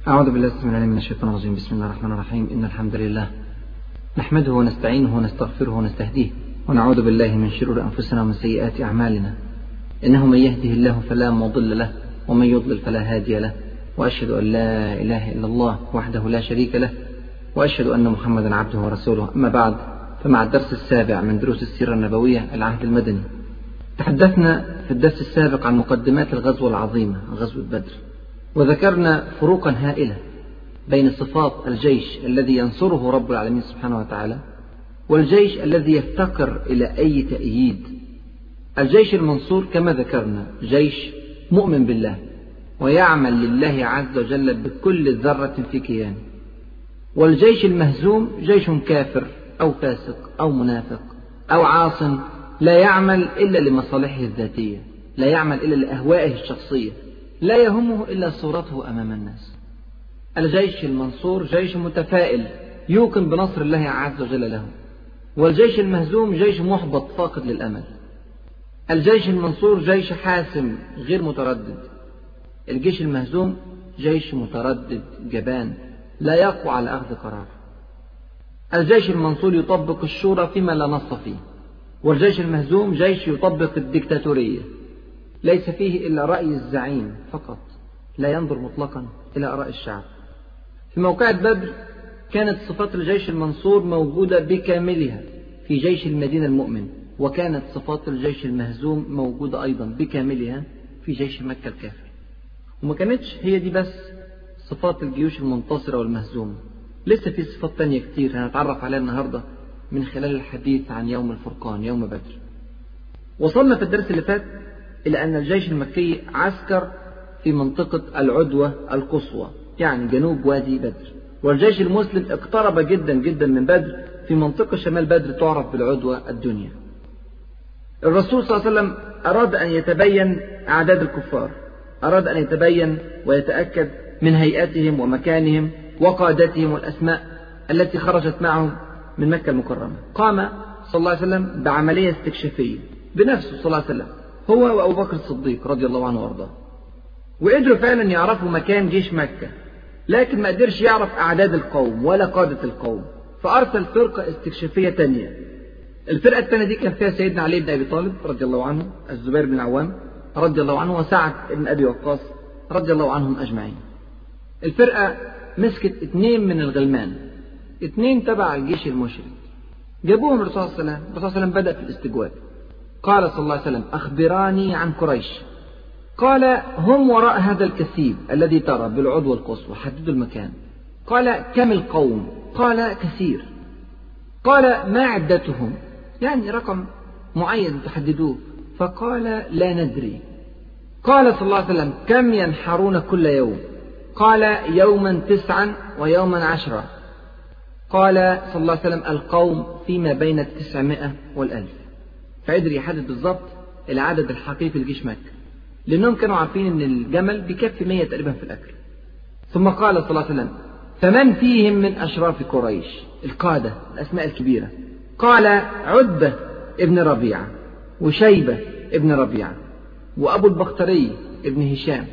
أعوذ بالله السميع العليم من الشيطان الرجيم بسم الله الرحمن الرحيم إن الحمد لله نحمده ونستعينه ونستغفره ونستهديه ونعوذ بالله من شرور أنفسنا ومن سيئات أعمالنا إنه من يهده الله فلا مضل له ومن يضلل فلا هادي له وأشهد أن لا إله إلا الله وحده لا شريك له وأشهد أن محمدا عبده ورسوله أما بعد فمع الدرس السابع من دروس السيرة النبوية العهد المدني تحدثنا في الدرس السابق عن مقدمات الغزوة العظيمة غزوة بدر وذكرنا فروقا هائلة بين صفات الجيش الذي ينصره رب العالمين سبحانه وتعالى والجيش الذي يفتقر إلى أي تأييد الجيش المنصور كما ذكرنا جيش مؤمن بالله ويعمل لله عز وجل بكل ذرة في كيانه والجيش المهزوم جيش كافر أو فاسق أو منافق أو عاص لا يعمل إلا لمصالحه الذاتية لا يعمل إلا لأهوائه الشخصية لا يهمه إلا صورته أمام الناس الجيش المنصور جيش متفائل يوقن بنصر الله عز وجل له والجيش المهزوم جيش محبط فاقد للأمل الجيش المنصور جيش حاسم غير متردد الجيش المهزوم جيش متردد جبان لا يقوى على أخذ قرار الجيش المنصور يطبق الشورى فيما لا نص فيه والجيش المهزوم جيش يطبق الدكتاتورية ليس فيه إلا رأي الزعيم فقط لا ينظر مطلقا إلى آراء الشعب في موقعة بدر كانت صفات الجيش المنصور موجودة بكاملها في جيش المدينة المؤمن وكانت صفات الجيش المهزوم موجودة أيضا بكاملها في جيش مكة الكافر وما كانتش هي دي بس صفات الجيوش المنتصرة والمهزومة لسه في صفات تانية كتير هنتعرف عليها النهاردة من خلال الحديث عن يوم الفرقان يوم بدر وصلنا في الدرس اللي فات إلى أن الجيش المكي عسكر في منطقة العدوة القصوى يعني جنوب وادي بدر والجيش المسلم اقترب جدا جدا من بدر في منطقة شمال بدر تعرف بالعدوة الدنيا الرسول صلى الله عليه وسلم أراد أن يتبين أعداد الكفار أراد أن يتبين ويتأكد من هيئتهم ومكانهم وقادتهم والأسماء التي خرجت معهم من مكة المكرمة قام صلى الله عليه وسلم بعملية استكشافية بنفسه صلى الله عليه وسلم هو وأبو بكر الصديق رضي الله عنه وأرضاه وقدروا فعلا يعرفوا مكان جيش مكة لكن ما قدرش يعرف أعداد القوم ولا قادة القوم فأرسل فرقة استكشافية تانية الفرقة التانية دي كان فيها سيدنا علي بن أبي طالب رضي الله عنه الزبير بن العوام رضي الله عنه وسعد بن أبي وقاص رضي الله عنهم أجمعين الفرقة مسكت اثنين من الغلمان اثنين تبع الجيش المشرك جابوهم الرسول صلى الله عليه وسلم الرسول صلى الله عليه وسلم بدأ في الاستجواب قال صلى الله عليه وسلم أخبراني عن قريش قال هم وراء هذا الكثيب الذي ترى بالعضو القصوى حددوا المكان قال كم القوم قال كثير قال ما عدتهم يعني رقم معين تحددوه فقال لا ندري قال صلى الله عليه وسلم كم ينحرون كل يوم قال يوما تسعا ويوما عشرا قال صلى الله عليه وسلم القوم فيما بين التسعمائة والألف فقدر يحدد بالضبط العدد الحقيقي لجيش مكة لأنهم كانوا عارفين أن الجمل بيكفي 100 تقريبا في الأكل ثم قال صلى الله عليه وسلم فمن فيهم من أشراف قريش القادة الأسماء الكبيرة قال عدة ابن ربيعة وشيبة ابن ربيعة وأبو البختري ابن هشام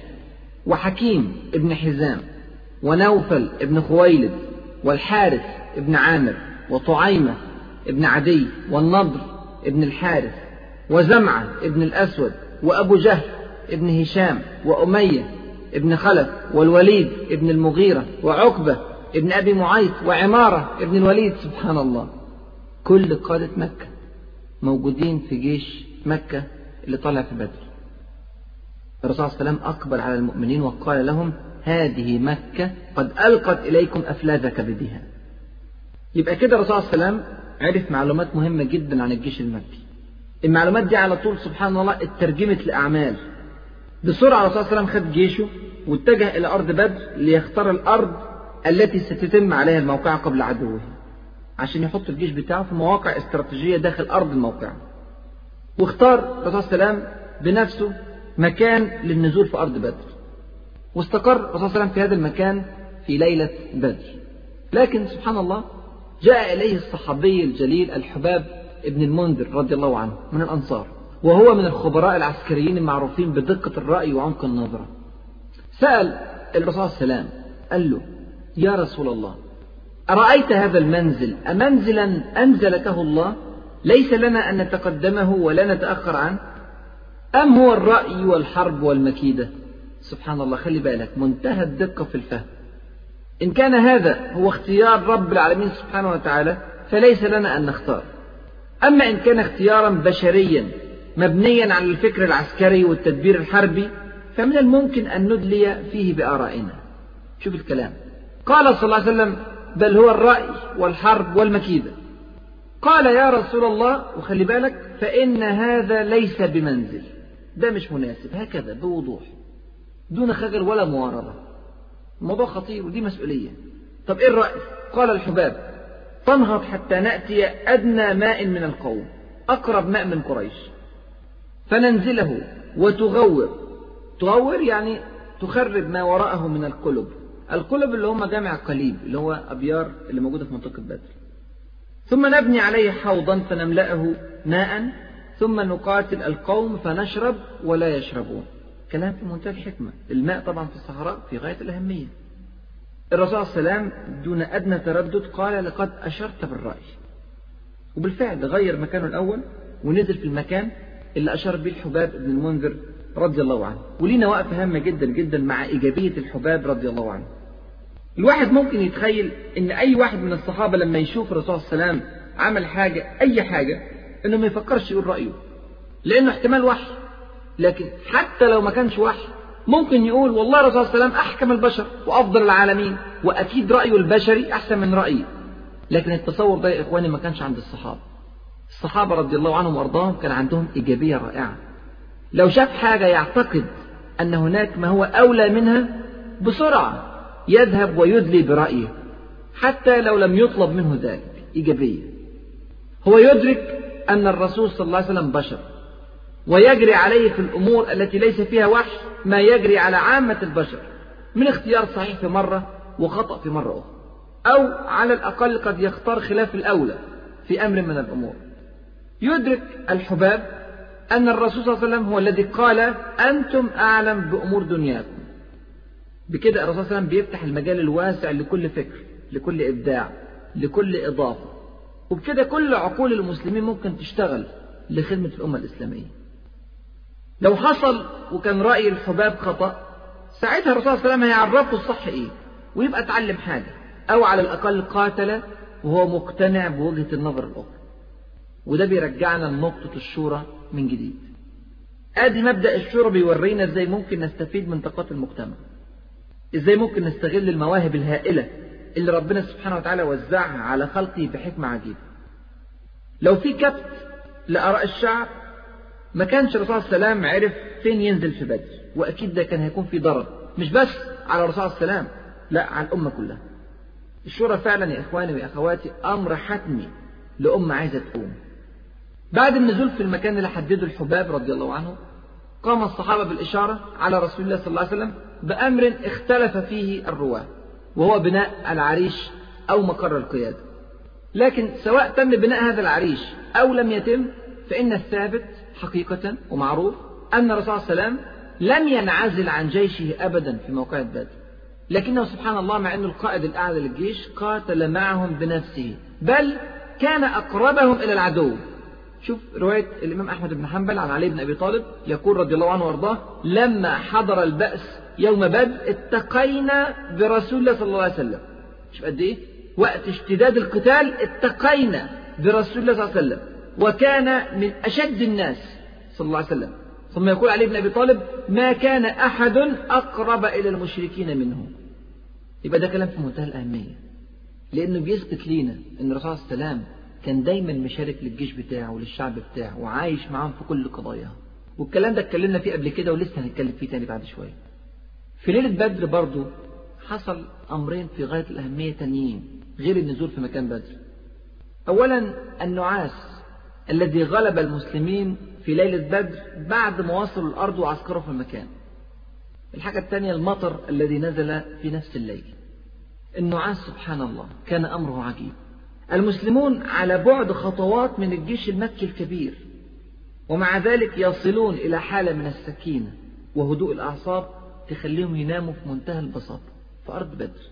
وحكيم ابن حزام ونوفل ابن خويلد والحارث ابن عامر وطعيمة ابن عدي والنضر ابن الحارث وزمعة ابن الأسود وأبو جهل ابن هشام وأمية ابن خلف والوليد ابن المغيرة وعقبة ابن أبي معيط وعمارة ابن الوليد سبحان الله كل قادة مكة موجودين في جيش مكة اللي طالع في بدر الرسول صلى الله عليه وسلم أقبل على المؤمنين وقال لهم هذه مكة قد ألقت إليكم أفلاذ كبدها يبقى كده الرسول صلى الله عليه وسلم عرف معلومات مهمة جدا عن الجيش المكي المعلومات دي على طول سبحان الله اترجمت لأعمال بسرعة الرسول صلى الله عليه وسلم خد جيشه واتجه إلى أرض بدر ليختار الأرض التي ستتم عليها الموقعة قبل عدوه عشان يحط الجيش بتاعه في مواقع استراتيجية داخل أرض الموقع واختار الرسول صلى الله عليه وسلم بنفسه مكان للنزول في أرض بدر واستقر الرسول صلى الله عليه وسلم في هذا المكان في ليلة بدر لكن سبحان الله جاء إليه الصحابي الجليل الحباب ابن المنذر رضي الله عنه من الأنصار وهو من الخبراء العسكريين المعروفين بدقة الرأي وعمق النظرة سأل الرسول صلى الله عليه وسلم قال له يا رسول الله أرأيت هذا المنزل أمنزلا أنزلته الله ليس لنا أن نتقدمه ولا نتأخر عنه أم هو الرأي والحرب والمكيدة سبحان الله خلي بالك منتهى الدقة في الفهم إن كان هذا هو اختيار رب العالمين سبحانه وتعالى فليس لنا أن نختار أما إن كان اختيارا بشريا مبنيا على الفكر العسكري والتدبير الحربي فمن الممكن أن ندلي فيه بآرائنا شوف الكلام قال صلى الله عليه وسلم بل هو الرأي والحرب والمكيدة قال يا رسول الله وخلي بالك فإن هذا ليس بمنزل ده مش مناسب هكذا بوضوح دون خجل ولا معارضة الموضوع خطير ودي مسؤولية طب إيه الرأي قال الحباب تنهض حتى نأتي أدنى ماء من القوم أقرب ماء من قريش فننزله وتغور تغور يعني تخرب ما وراءه من القلب القلب اللي هم جامع قليب اللي هو أبيار اللي موجودة في منطقة بدر ثم نبني عليه حوضا فنملأه ماء ثم نقاتل القوم فنشرب ولا يشربون كلام في منتهى الحكمة الماء طبعا في الصحراء في غاية الأهمية الرسول صلى الله عليه وسلم دون أدنى تردد قال لقد أشرت بالرأي وبالفعل غير مكانه الأول ونزل في المكان اللي أشار به الحباب بن المنذر رضي الله عنه ولينا وقفة هامة جدا جدا مع إيجابية الحباب رضي الله عنه الواحد ممكن يتخيل ان اي واحد من الصحابه لما يشوف الرسول صلى الله عليه وسلم عمل حاجه اي حاجه انه ما يفكرش يقول رايه لانه احتمال وحي لكن حتى لو ما كانش وحي ممكن يقول والله الرسول صلى الله عليه وسلم احكم البشر وافضل العالمين واكيد رايه البشري احسن من رايي لكن التصور ده يا اخواني ما كانش عند الصحابه الصحابه رضي الله عنهم وارضاهم كان عندهم ايجابيه رائعه لو شاف حاجه يعتقد ان هناك ما هو اولى منها بسرعه يذهب ويدلي برأيه حتى لو لم يطلب منه ذلك إيجابية هو يدرك أن الرسول صلى الله عليه وسلم بشر ويجري عليه في الأمور التي ليس فيها وحي ما يجري على عامة البشر من اختيار صحيح في مرة وخطأ في مرة أخرى أو على الأقل قد يختار خلاف الأولى في أمر من الأمور يدرك الحباب أن الرسول صلى الله عليه وسلم هو الذي قال أنتم أعلم بأمور دنياكم بكده الرسول صلى الله عليه وسلم بيفتح المجال الواسع لكل فكر لكل إبداع لكل إضافة وبكده كل عقول المسلمين ممكن تشتغل لخدمة الأمة الإسلامية لو حصل وكان رأي الحباب خطأ ساعتها الرسول صلى الله عليه وسلم هيعرفه الصح إيه ويبقى اتعلم حاجة أو على الأقل قاتل وهو مقتنع بوجهة النظر الأخرى وده بيرجعنا لنقطة الشورى من جديد ادي مبدأ الشورى بيورينا ازاي ممكن نستفيد من طاقات المجتمع ازاي ممكن نستغل المواهب الهائلة اللي ربنا سبحانه وتعالى وزعها على خلقه بحكمة عجيبة لو في كبت لآراء الشعب ما كانش الرسول صلى الله عليه وسلم عرف فين ينزل في بدر وأكيد ده كان هيكون في ضرر مش بس على الرسول صلى الله عليه وسلم لا على الأمة كلها الشورى فعلا يا إخواني وأخواتي أمر حتمي لأمة عايزة تقوم بعد النزول في المكان اللي حدده الحباب رضي الله عنه قام الصحابة بالإشارة على رسول الله صلى الله عليه وسلم بأمر اختلف فيه الرواة وهو بناء العريش أو مقر القيادة لكن سواء تم بناء هذا العريش أو لم يتم فإن الثابت حقيقة ومعروف أن الرسول صلى الله عليه وسلم لم ينعزل عن جيشه أبدا في موقع بدر لكنه سبحان الله مع أنه القائد الأعلى للجيش قاتل معهم بنفسه بل كان أقربهم إلى العدو شوف رواية الإمام أحمد بن حنبل عن علي بن أبي طالب يقول رضي الله عنه وارضاه لما حضر البأس يوم بدر اتقينا برسول الله صلى الله عليه وسلم شوف قد إيه وقت اشتداد القتال اتقينا برسول الله صلى الله عليه وسلم وكان من أشد الناس صلى الله عليه وسلم ثم يقول علي بن أبي طالب ما كان أحد أقرب إلى المشركين منه يبقى ده كلام في منتهى الأهمية لأنه بيثبت لينا أن الرسول صلى الله عليه وسلم كان دايما مشارك للجيش بتاعه وللشعب بتاعه وعايش معاهم في كل قضاياهم والكلام ده اتكلمنا فيه قبل كده ولسه هنتكلم فيه تاني بعد شوية في ليلة بدر برضو حصل أمرين في غاية الأهمية تانيين غير النزول في مكان بدر أولا النعاس الذي غلب المسلمين في ليلة بدر بعد ما وصلوا الأرض وعسكروا في المكان الحاجة الثانية المطر الذي نزل في نفس الليل النعاس سبحان الله كان أمره عجيب المسلمون على بعد خطوات من الجيش المكي الكبير ومع ذلك يصلون إلى حالة من السكينة وهدوء الأعصاب تخليهم يناموا في منتهى البساطة في أرض بدر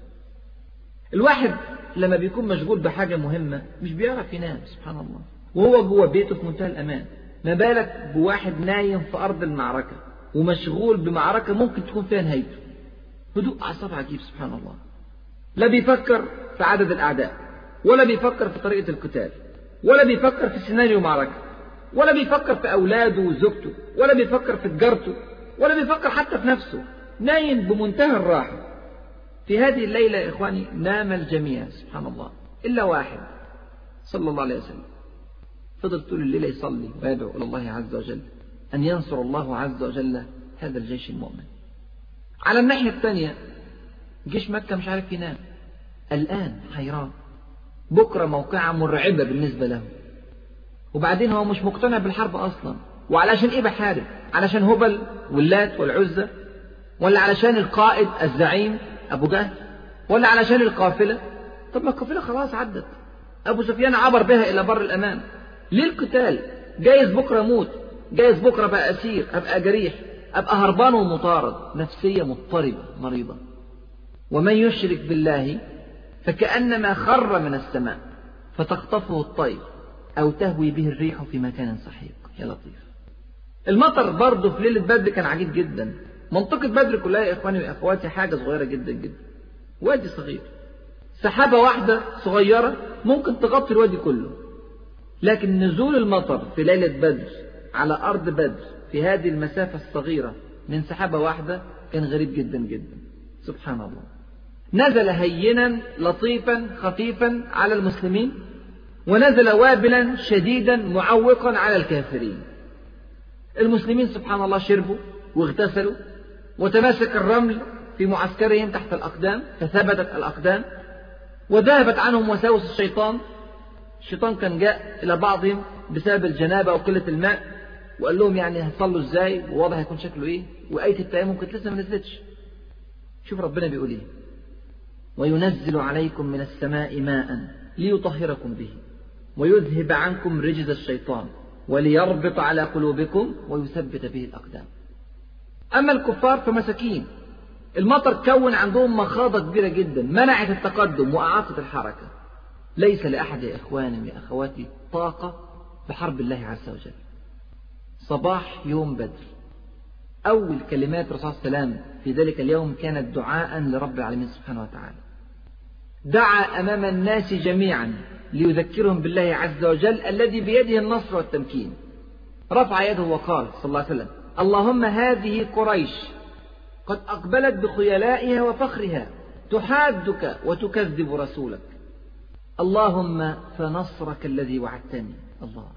الواحد لما بيكون مشغول بحاجة مهمة مش بيعرف ينام سبحان الله وهو جوه بيته في منتهى الأمان ما بالك بواحد نايم في أرض المعركة ومشغول بمعركة ممكن تكون فيها نهايته هدوء أعصاب عجيب سبحان الله لا بيفكر في عدد الأعداء ولا بيفكر في طريقة القتال ولا بيفكر في سيناريو معركة ولا بيفكر في أولاده وزوجته ولا بيفكر في تجارته ولا بيفكر حتى في نفسه نايم بمنتهى الراحة في هذه الليلة يا إخواني نام الجميع سبحان الله إلا واحد صلى الله عليه وسلم فضل طول الليل يصلي ويدعو إلى الله عز وجل أن ينصر الله عز وجل هذا الجيش المؤمن على الناحية الثانية جيش مكة مش عارف ينام الآن حيران بكرة موقعة مرعبة بالنسبة له وبعدين هو مش مقتنع بالحرب أصلا وعلشان إيه بحارب علشان هبل واللات والعزة ولا علشان القائد الزعيم أبو جهل ولا علشان القافلة طب ما القافلة خلاص عدت أبو سفيان عبر بها إلى بر الأمان ليه القتال جايز بكرة أموت جايز بكرة أبقى أسير أبقى جريح أبقى هربان ومطارد نفسية مضطربة مريضة ومن يشرك بالله فكأنما خر من السماء فتخطفه الطير أو تهوي به الريح في مكان سحيق يا لطيف المطر برضه في ليلة بدر كان عجيب جدا منطقة بدر كلها يا إخواني وأخواتي حاجة صغيرة جدا جدا وادي صغير سحابة واحدة صغيرة ممكن تغطي الوادي كله لكن نزول المطر في ليلة بدر على أرض بدر في هذه المسافة الصغيرة من سحابة واحدة كان غريب جدا جدا سبحان الله نزل هينا لطيفا خفيفا على المسلمين ونزل وابلا شديدا معوقا على الكافرين المسلمين سبحان الله شربوا واغتسلوا وتماسك الرمل في معسكرهم تحت الأقدام فثبتت الأقدام وذهبت عنهم وساوس الشيطان الشيطان كان جاء إلى بعضهم بسبب الجنابة وقلة الماء وقال لهم يعني هتصلوا ازاي ووضع هيكون شكله ايه وآية التيمم كانت لسه ما نزلتش شوف ربنا بيقول ايه وينزل عليكم من السماء ماء ليطهركم به ويذهب عنكم رجز الشيطان وليربط على قلوبكم ويثبت به الأقدام أما الكفار فمساكين المطر كون عندهم مخاضة كبيرة جدا منعت التقدم وأعاقت الحركة ليس لأحد يا إخواني يا أخواتي طاقة بحرب الله عز وجل صباح يوم بدر أول كلمات الرسول صلى الله عليه وسلم في ذلك اليوم كانت دعاء لرب العالمين سبحانه وتعالى دعا أمام الناس جميعا ليذكرهم بالله عز وجل الذي بيده النصر والتمكين رفع يده وقال صلى الله عليه وسلم اللهم هذه قريش قد أقبلت بخيلائها وفخرها تحادك وتكذب رسولك اللهم فنصرك الذي وعدتني الله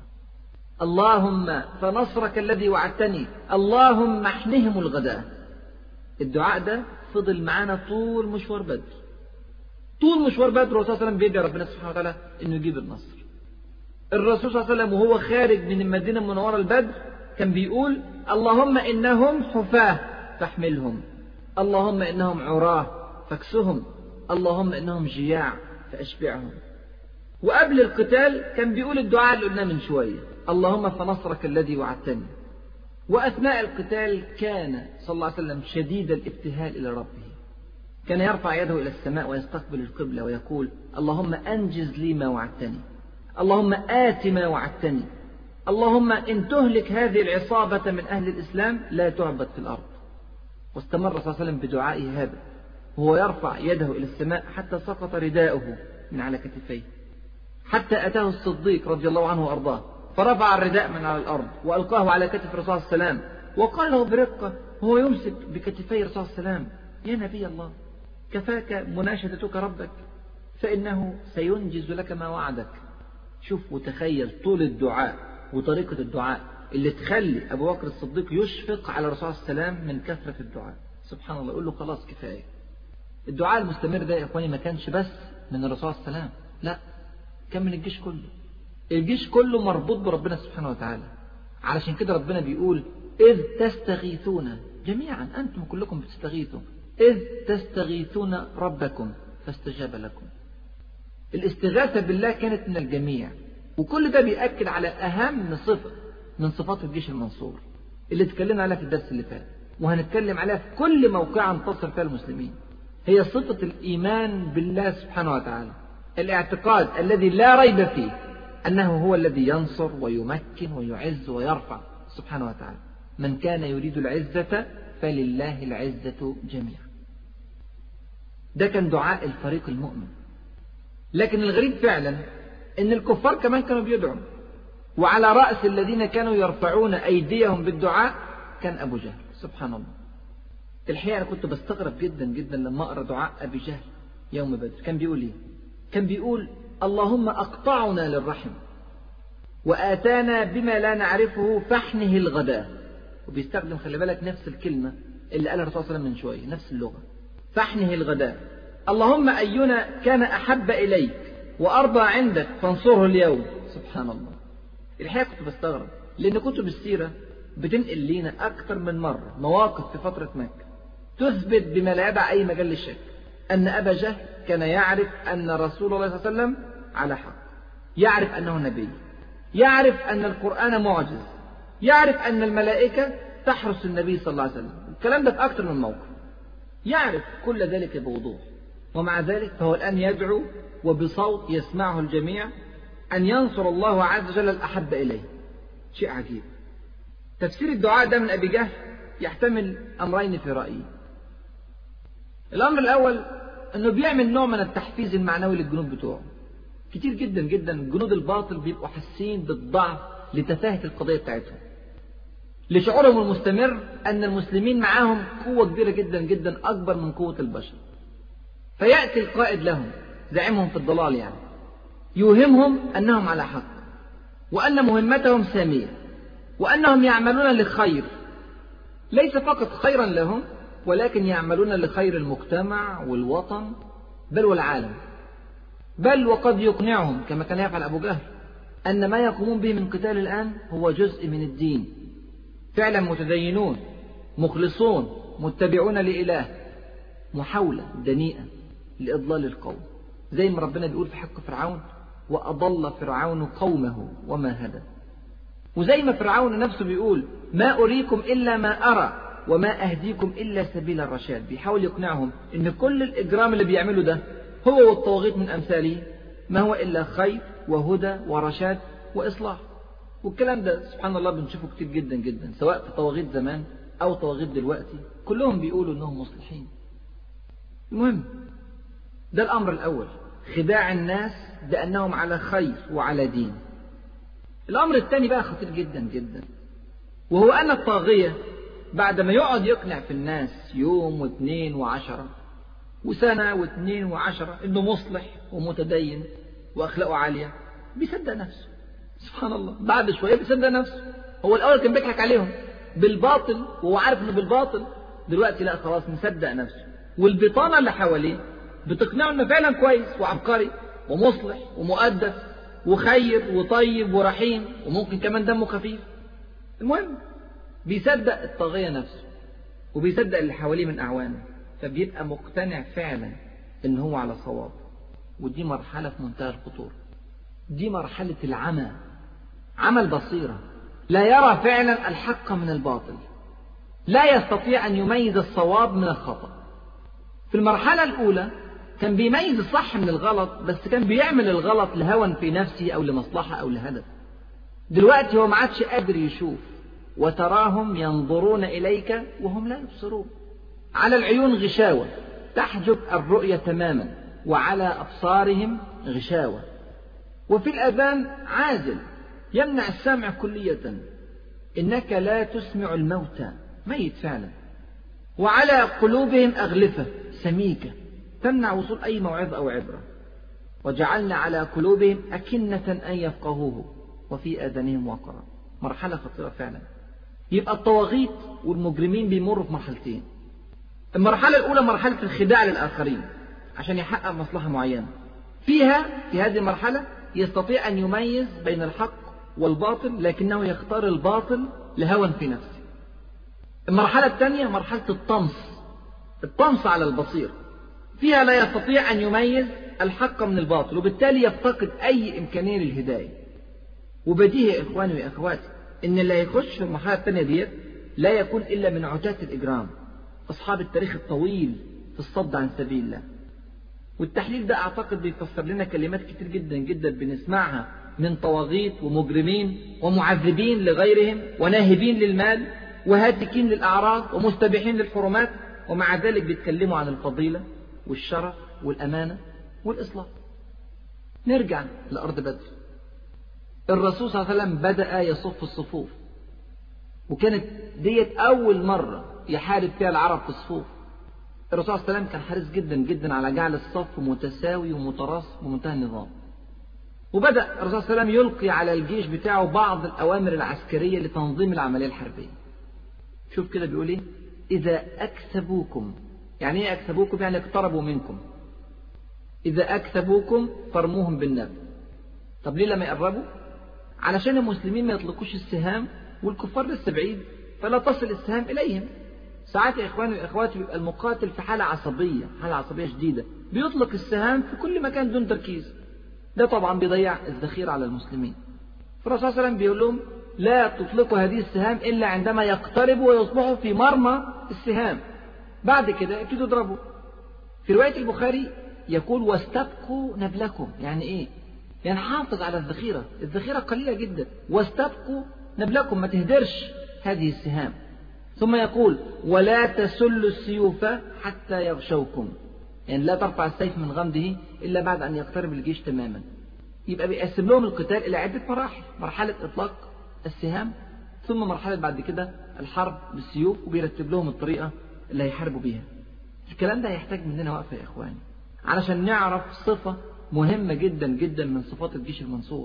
اللهم فنصرك الذي وعدتني اللهم احنهم الغداء الدعاء ده فضل معانا طول مشوار بدر طول مشوار بدر الرسول صلى الله عليه وسلم بيدعي ربنا سبحانه وتعالى انه يجيب النصر الرسول صلى الله عليه وسلم وهو خارج من المدينة المنورة البدر كان بيقول اللهم إنهم حفاة فاحملهم اللهم إنهم عراه فاكسهم اللهم إنهم جياع فأشبعهم وقبل القتال كان بيقول الدعاء اللي قلناه من شوية اللهم فنصرك الذي وعدتني وأثناء القتال كان صلى الله عليه وسلم شديد الابتهال إلى ربه كان يرفع يده إلى السماء ويستقبل القبلة ويقول اللهم أنجز لي ما وعدتني اللهم آت ما وعدتني اللهم إن تهلك هذه العصابة من أهل الإسلام لا تعبد في الأرض واستمر صلى الله عليه وسلم بدعائه هذا وهو يرفع يده إلى السماء حتى سقط رداؤه من على كتفيه حتى أتاه الصديق رضي الله عنه وأرضاه فرفع الرداء من على الأرض وألقاه على كتف الرسول صلى الله عليه وسلم وقال له برقة وهو يمسك بكتفي الرسول صلى الله عليه وسلم يا نبي الله كفاك مناشدتك ربك فإنه سينجز لك ما وعدك شوف وتخيل طول الدعاء وطريقة الدعاء اللي تخلي أبو بكر الصديق يشفق على الرسول صلى الله عليه وسلم من كثرة الدعاء سبحان الله يقول له خلاص كفاية الدعاء المستمر ده يا إخواني ما كانش بس من الرسول صلى الله عليه وسلم لا كان من الجيش كله الجيش كله مربوط بربنا سبحانه وتعالى علشان كده ربنا بيقول إذ تستغيثون جميعا أنتم كلكم بتستغيثوا إذ تستغيثون ربكم فاستجاب لكم الاستغاثة بالله كانت من الجميع وكل ده بيأكد على أهم صفة من صفات الجيش المنصور اللي اتكلمنا عليها في الدرس اللي فات وهنتكلم عليها في كل موقع انتصر فيها المسلمين هي صفة الإيمان بالله سبحانه وتعالى الاعتقاد الذي لا ريب فيه أنه هو الذي ينصر ويمكن ويعز ويرفع سبحانه وتعالى من كان يريد العزة فلله العزة جميعا ده كان دعاء الفريق المؤمن لكن الغريب فعلا ان الكفار كمان كانوا بيدعوا وعلى رأس الذين كانوا يرفعون أيديهم بالدعاء كان أبو جهل سبحان الله الحقيقة أنا كنت بستغرب جدا جدا لما أقرأ دعاء أبي جهل يوم بدر كان بيقول إيه كان بيقول اللهم أقطعنا للرحم وآتانا بما لا نعرفه فحنه الغداء وبيستخدم خلي بالك نفس الكلمة اللي قالها الرسول صلى الله عليه وسلم من شوية نفس اللغة فحنه الغداء اللهم أينا كان أحب إليك وأرضى عندك فانصره اليوم سبحان الله الحقيقة كنت بستغرب لأن كتب السيرة بتنقل لينا أكثر من مرة مواقف في فترة مكة تثبت بما لا يدع أي مجال للشك أن أبا جهل كان يعرف أن رسول الله صلى الله عليه وسلم على حق يعرف أنه نبي يعرف أن القرآن معجز يعرف أن الملائكة تحرس النبي صلى الله عليه وسلم الكلام ده في أكثر من موقف يعرف كل ذلك بوضوح ومع ذلك فهو الآن يدعو وبصوت يسمعه الجميع أن ينصر الله عز وجل الأحب إليه شيء عجيب تفسير الدعاء ده من أبي جهل يحتمل أمرين في رأيي الأمر الأول أنه بيعمل نوع من التحفيز المعنوي للجنود بتوعه كتير جدا جدا جنود الباطل بيبقوا حاسين بالضعف لتفاهة القضية بتاعتهم لشعورهم المستمر أن المسلمين معاهم قوة كبيرة جدا جدا أكبر من قوة البشر فيأتي القائد لهم زعيمهم في الضلال يعني يوهمهم أنهم على حق وأن مهمتهم سامية وأنهم يعملون للخير ليس فقط خيرا لهم ولكن يعملون لخير المجتمع والوطن بل والعالم بل وقد يقنعهم كما كان يفعل أبو جهل أن ما يقومون به من قتال الآن هو جزء من الدين فعلا متدينون مخلصون متبعون لإله محاولة دنيئة لإضلال القوم زي ما ربنا بيقول في حق فرعون وأضل فرعون قومه وما هدى وزي ما فرعون نفسه بيقول ما أريكم إلا ما أرى وما أهديكم إلا سبيل الرشاد بيحاول يقنعهم إن كل الإجرام اللي بيعمله ده هو والطواغيت من أمثاله ما هو إلا خير وهدى ورشاد وإصلاح والكلام ده سبحان الله بنشوفه كتير جدا جدا سواء في طواغيت زمان أو طواغيت دلوقتي كلهم بيقولوا إنهم مصلحين المهم ده الأمر الأول خداع الناس بأنهم على خير وعلى دين الأمر الثاني بقى خطير جدا جدا وهو أن الطاغية بعد ما يقعد يقنع في الناس يوم واثنين وعشرة وسنة واثنين وعشرة إنه مصلح ومتدين وأخلاقه عالية بيصدق نفسه سبحان الله بعد شوية بيصدق نفسه هو الأول كان بيضحك عليهم بالباطل وهو عارف إنه بالباطل دلوقتي لا خلاص مصدق نفسه والبطانة اللي حواليه بتقنعه إنه فعلا كويس وعبقري ومصلح ومؤدب وخير وطيب ورحيم وممكن كمان دمه خفيف المهم بيصدق الطاغية نفسه وبيصدق اللي حواليه من أعوانه فبيبقى مقتنع فعلا إن هو على صواب ودي مرحلة في منتهى الخطورة دي مرحلة العمى عمى البصيرة لا يرى فعلا الحق من الباطل لا يستطيع أن يميز الصواب من الخطأ في المرحلة الأولى كان بيميز الصح من الغلط بس كان بيعمل الغلط لهوى في نفسه أو لمصلحة أو لهدف دلوقتي هو ما عادش قادر يشوف وتراهم ينظرون إليك وهم لا يبصرون على العيون غشاوة تحجب الرؤية تماما وعلى أبصارهم غشاوة وفي الأذان عازل يمنع السمع كلية إنك لا تسمع الموتى ميت فعلا وعلى قلوبهم أغلفة سميكة تمنع وصول أي موعظة أو عبرة وجعلنا على قلوبهم أكنة أن يفقهوه وفي آذانهم وقرا مرحلة خطيرة فعلا يبقى الطواغيت والمجرمين بيمروا في مرحلتين المرحلة الأولى مرحلة الخداع للآخرين عشان يحقق مصلحة معينة فيها في هذه المرحلة يستطيع أن يميز بين الحق والباطل لكنه يختار الباطل لهوى في نفسه المرحلة الثانية مرحلة الطمس الطمس على البصير فيها لا يستطيع أن يميز الحق من الباطل وبالتالي يفتقد أي إمكانية للهداية وبديهي يا إخواني وأخواتي إن اللي هيخش في المرحلة الثانية ديت لا يكون إلا من عتاة الإجرام أصحاب التاريخ الطويل في الصد عن سبيل الله والتحليل ده أعتقد بيفسر لنا كلمات كتير جدا جدا بنسمعها من طواغيت ومجرمين ومعذبين لغيرهم وناهبين للمال وهاتكين للأعراض ومستبيحين للحرمات ومع ذلك بيتكلموا عن الفضيلة والشرف والأمانة والإصلاح نرجع لأرض بدر الرسول صلى الله عليه وسلم بدأ يصف الصفوف وكانت ديت أول مرة يحارب فيها العرب في الصفوف الرسول صلى الله عليه وسلم كان حريص جدا جدا على جعل الصف متساوي ومتراص بمنتهى النظام وبدأ الرسول صلى الله عليه وسلم يلقي على الجيش بتاعه بعض الأوامر العسكرية لتنظيم العملية الحربية شوف كده بيقول ايه إذا أكسبوكم يعني ايه أكسبوكم يعني اقتربوا منكم إذا أكسبوكم فرموهم بالنبل طب ليه لما يقربوا علشان المسلمين ما يطلقوش السهام والكفار لسه بعيد فلا تصل السهام إليهم ساعات يا إخواني وإخواتي بيبقى المقاتل في حالة عصبية حالة عصبية شديدة بيطلق السهام في كل مكان دون تركيز ده طبعا بيضيع الذخيرة على المسلمين فالرسول صلى الله عليه وسلم بيقول لهم لا تطلقوا هذه السهام إلا عندما يقتربوا ويصبحوا في مرمى السهام بعد كده ابتدوا اضربوا في رواية البخاري يقول واستبقوا نبلكم يعني ايه يعني حافظ على الذخيرة الذخيرة قليلة جدا واستبقوا نبلكم ما تهدرش هذه السهام ثم يقول ولا تسلوا السيوف حتى يغشوكم يعني لا ترفع السيف من غمده إلا بعد أن يقترب الجيش تماما يبقى بيقسم لهم القتال إلى عدة مراحل مرحلة إطلاق السهام ثم مرحلة بعد كده الحرب بالسيوف وبيرتب لهم الطريقة اللي هيحاربوا بيها الكلام ده هيحتاج مننا وقفة يا إخواني علشان نعرف صفة مهمة جدا جدا من صفات الجيش المنصور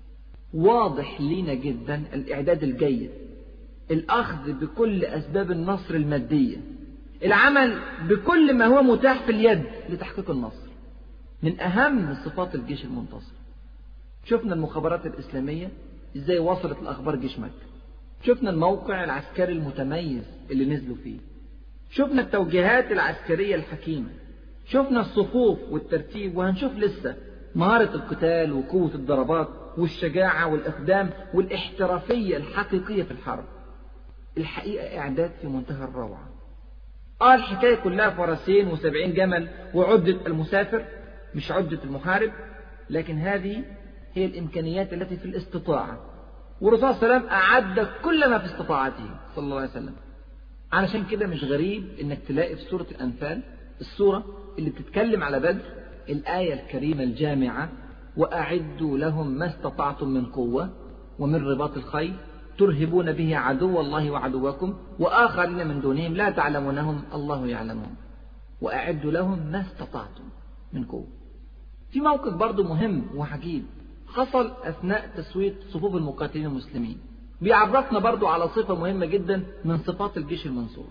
واضح لينا جدا الإعداد الجيد الأخذ بكل أسباب النصر المادية العمل بكل ما هو متاح في اليد لتحقيق النصر من أهم صفات الجيش المنتصر شفنا المخابرات الإسلامية إزاي وصلت الأخبار جيش مكة شفنا الموقع العسكري المتميز اللي نزلوا فيه شفنا التوجيهات العسكرية الحكيمة شفنا الصفوف والترتيب وهنشوف لسه مهارة القتال وقوة الضربات والشجاعة والإقدام والاحترافية الحقيقية في الحرب الحقيقة إعداد في منتهى الروعة آه الحكاية كلها فرسين وسبعين جمل وعدة المسافر مش عدة المحارب لكن هذه هي الإمكانيات التي في الاستطاعة والرسول صلى الله عليه وسلم أعد كل ما في استطاعته صلى الله عليه وسلم علشان كده مش غريب إنك تلاقي في سورة الأنفال السورة اللي بتتكلم على بدر الآية الكريمة الجامعة وأعدوا لهم ما استطعتم من قوة ومن رباط الخيل ترهبون به عدو الله وعدوكم وآخرين من دونهم لا تعلمونهم الله يعلمهم وأعدوا لهم ما استطعتم من قوة في موقف برضه مهم وعجيب حصل أثناء تسوية صفوف المقاتلين المسلمين بيعرفنا برضه على صفة مهمة جدا من صفات الجيش المنصور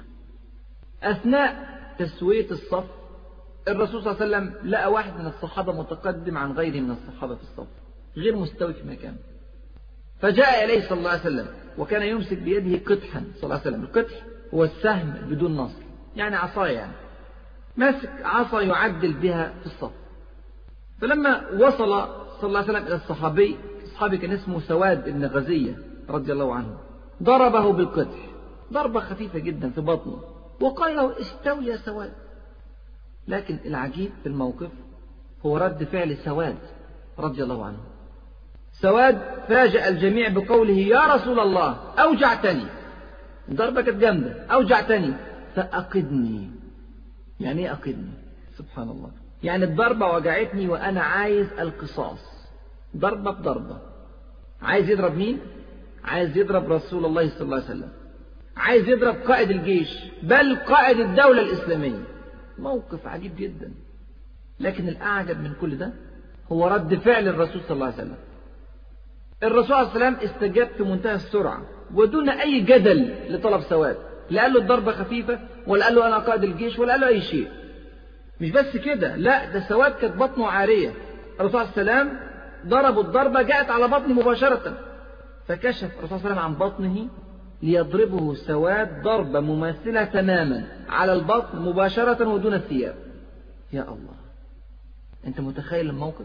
أثناء تسوية الصف الرسول صلى الله عليه وسلم لقى واحد من الصحابة متقدم عن غيره من الصحابة في الصف غير مستوي في مكانه فجاء إليه صلى الله عليه وسلم وكان يمسك بيده قطحا صلى الله عليه وسلم القطح هو السهم بدون نصر يعني عصاية يعني ماسك عصا يعدل بها في الصف فلما وصل صلى الله عليه وسلم إلى الصحابي الصحابي كان اسمه سواد بن غزية رضي الله عنه ضربه بالقطح ضربة خفيفة جدا في بطنه وقال له استوي يا سواد لكن العجيب في الموقف هو رد فعل سواد رضي الله عنه سواد فاجأ الجميع بقوله يا رسول الله أوجعتني ضربة كانت جامدة أوجعتني فأقدني يعني إيه أقدني سبحان الله يعني الضربة وجعتني وأنا عايز القصاص ضربة بضربة عايز يضرب مين؟ عايز يضرب رسول الله صلى الله عليه وسلم عايز يضرب قائد الجيش بل قائد الدولة الإسلامية موقف عجيب جدا لكن الأعجب من كل ده هو رد فعل الرسول صلى الله عليه وسلم الرسول عليه السلام استجاب في منتهى السرعة ودون أي جدل لطلب سواد لا قال له الضربة خفيفة ولا قال له أنا قائد الجيش ولا قال له أي شيء مش بس كده لا ده سواد كانت بطنه عارية الرسول عليه السلام ضربوا الضربة جاءت على بطنه مباشرة فكشف الرسول صلى الله عليه وسلم عن بطنه ليضربه سواد ضربة مماثلة تماما على البطن مباشرة ودون الثياب يا الله أنت متخيل الموقف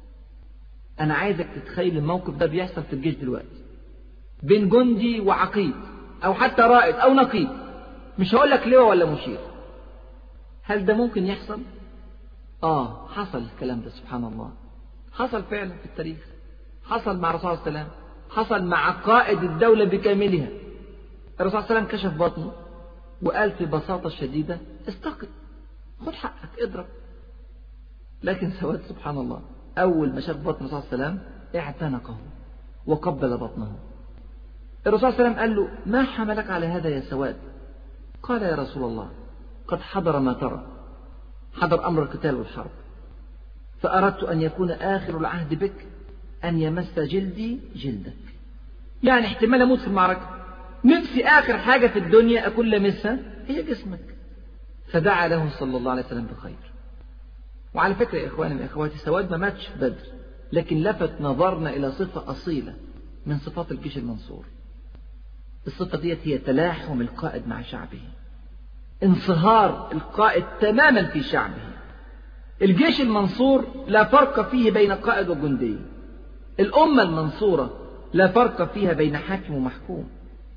أنا عايزك تتخيل الموقف ده بيحصل في الجيش دلوقتي بين جندي وعقيد أو حتى رائد أو نقيب مش هقول لك لواء ولا مشير هل ده ممكن يحصل آه حصل الكلام ده سبحان الله حصل فعلا في التاريخ حصل مع الرسول صلى الله عليه وسلم حصل مع قائد الدولة بكاملها الرسول صلى الله عليه وسلم كشف بطنه وقال في بساطة شديدة استقل خد حقك اضرب لكن سواد سبحان الله أول ما شاف بطن الرسول صلى الله عليه وسلم اعتنقه وقبل بطنه الرسول صلى الله عليه وسلم قال له ما حملك على هذا يا سواد قال يا رسول الله قد حضر ما ترى حضر أمر القتال والحرب فأردت أن يكون آخر العهد بك أن يمس جلدي جلدك يعني احتمال أموت في المعركة نفسي آخر حاجة في الدنيا أكون لمسها هي جسمك فدعا له صلى الله عليه وسلم بخير وعلى فكرة يا إخواني وأخواتي سواد ما ماتش في بدر لكن لفت نظرنا إلى صفة أصيلة من صفات الجيش المنصور الصفة ديت هي تلاحم القائد مع شعبه انصهار القائد تماما في شعبه الجيش المنصور لا فرق فيه بين قائد وجندي الأمة المنصورة لا فرق فيها بين حاكم ومحكوم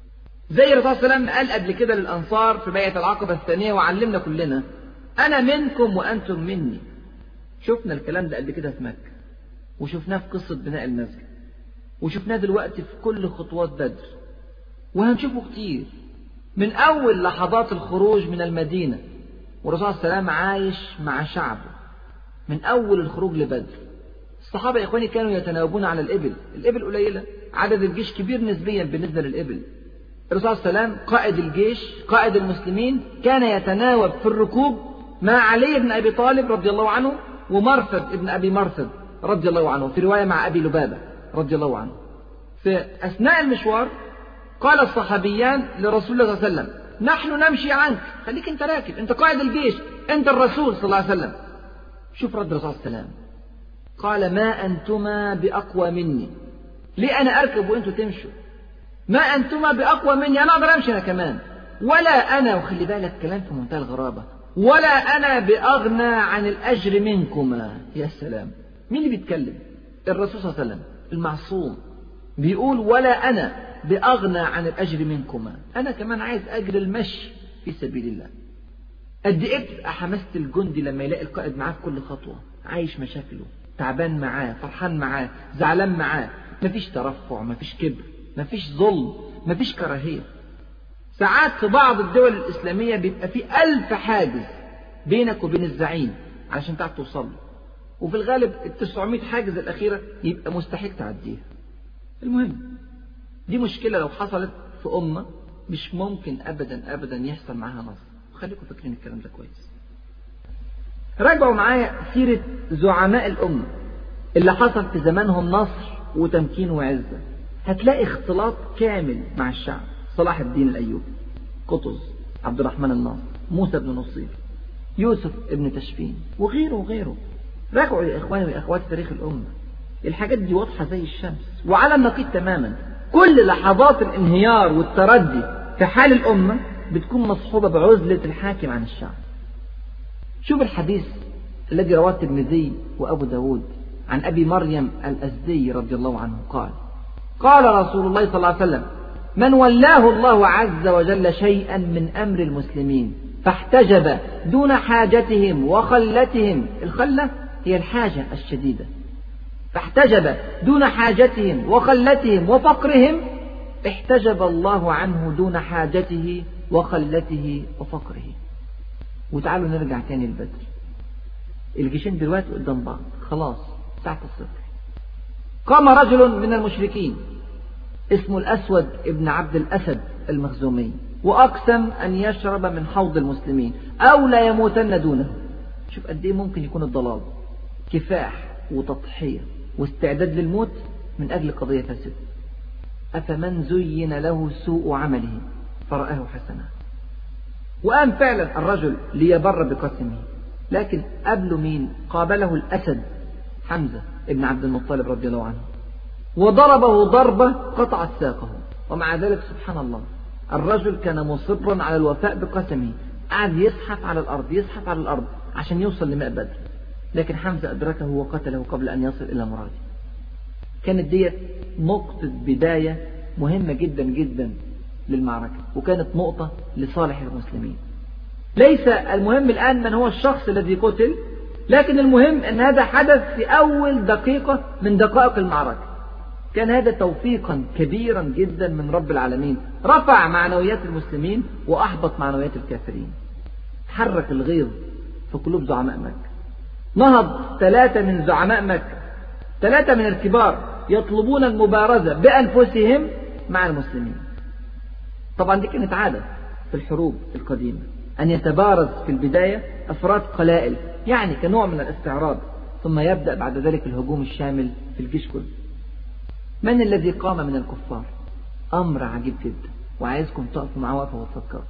زي الرسول صلى الله عليه وسلم قال قبل كده للأنصار في بيعة العقبة الثانية وعلمنا كلنا أنا منكم وأنتم مني شفنا الكلام ده قبل كده في مكة وشفناه في قصة بناء المسجد وشفناه دلوقتي في كل خطوات بدر وهنشوفه كتير من أول لحظات الخروج من المدينة والرسول صلى الله عليه وسلم عايش مع شعبه من أول الخروج لبدر الصحابة يا إخواني كانوا يتناوبون على الإبل الإبل قليلة عدد الجيش كبير نسبيا بالنسبة للإبل الرسول صلى الله عليه وسلم قائد الجيش قائد المسلمين كان يتناوب في الركوب مع علي بن أبي طالب رضي الله عنه ومرثد بن أبي مرثد رضي الله عنه في رواية مع أبي لبابة رضي الله عنه في أثناء المشوار قال الصحابيان لرسول الله صلى الله عليه وسلم نحن نمشي عنك خليك انت راكب انت قائد الجيش انت الرسول صلى الله عليه وسلم شوف رد الرسول صلى الله عليه وسلم قال ما أنتما بأقوى مني ليه أنا أركب وأنتوا تمشوا ما أنتما بأقوى مني أنا أقدر أمشي أنا كمان ولا أنا وخلي بالك كلام في منتهى الغرابة ولا أنا بأغنى عن الأجر منكما يا سلام مين اللي بيتكلم الرسول صلى الله عليه وسلم المعصوم بيقول ولا أنا بأغنى عن الأجر منكما أنا كمان عايز أجر المشي في سبيل الله قد إيه بتبقى حماسة الجندي لما يلاقي القائد معاه في كل خطوة عايش مشاكله تعبان معاه فرحان معاه زعلان معاه مفيش ترفع مفيش كبر مفيش ظلم مفيش كراهية ساعات في بعض الدول الإسلامية بيبقى في ألف حاجز بينك وبين الزعيم علشان تعرف توصل له وفي الغالب ال 900 حاجز الأخيرة يبقى مستحيل تعديها المهم دي مشكلة لو حصلت في أمة مش ممكن أبدا أبدا يحصل معاها نصر خليكم فاكرين الكلام ده كويس راجعوا معايا سيرة زعماء الأمة اللي حصل في زمانهم نصر وتمكين وعزة هتلاقي اختلاط كامل مع الشعب صلاح الدين الأيوبي قطز عبد الرحمن الناصر موسى بن نصير يوسف ابن تشفين وغيره وغيره راجعوا يا إخواني وأخواتي تاريخ الأمة الحاجات دي واضحة زي الشمس وعلى النقيض تماما كل لحظات الانهيار والتردي في حال الأمة بتكون مصحوبة بعزلة الحاكم عن الشعب شوف الحديث الذي رواه الترمذي وأبو داود عن أبي مريم الأزدي رضي الله عنه قال قال رسول الله صلى الله عليه وسلم من ولاه الله عز وجل شيئا من أمر المسلمين فاحتجب دون حاجتهم وخلتهم الخلة هي الحاجة الشديدة فاحتجب دون حاجتهم وخلتهم وفقرهم احتجب الله عنه دون حاجته وخلته وفقره وتعالوا نرجع تاني لبدر الجيشين دلوقتي قدام بعض خلاص ساعة الصفر قام رجل من المشركين اسمه الأسود ابن عبد الأسد المخزومي وأقسم أن يشرب من حوض المسلمين أو لا يموتن دونه شوف قد إيه ممكن يكون الضلال كفاح وتضحية واستعداد للموت من أجل قضية فاسدة أفمن زين له سوء عمله فرآه حسنا وقام فعلا الرجل ليبر بقسمه لكن قبله مين قابله الأسد حمزة ابن عبد المطلب رضي الله عنه وضربه ضربة قطعت ساقه ومع ذلك سبحان الله الرجل كان مصرا على الوفاء بقسمه قعد يزحف على الأرض يزحف على الأرض عشان يوصل لماء بدر لكن حمزة أدركه وقتله قبل أن يصل إلى مراده كانت ديت نقطة بداية مهمة جدا جدا للمعركة وكانت نقطة لصالح المسلمين ليس المهم الآن من هو الشخص الذي قتل لكن المهم أن هذا حدث في أول دقيقة من دقائق المعركة كان هذا توفيقا كبيرا جدا من رب العالمين رفع معنويات المسلمين وأحبط معنويات الكافرين حرك الغيظ في قلوب زعماء مكة نهض ثلاثة من زعماء مكة ثلاثة من الكبار يطلبون المبارزة بأنفسهم مع المسلمين طبعا دي كانت عادة في الحروب القديمة أن يتبارز في البداية أفراد قلائل يعني كنوع من الاستعراض ثم يبدأ بعد ذلك الهجوم الشامل في الجيش كله من الذي قام من الكفار أمر عجيب جدا وعايزكم تقفوا معاه وقفة وتفكروا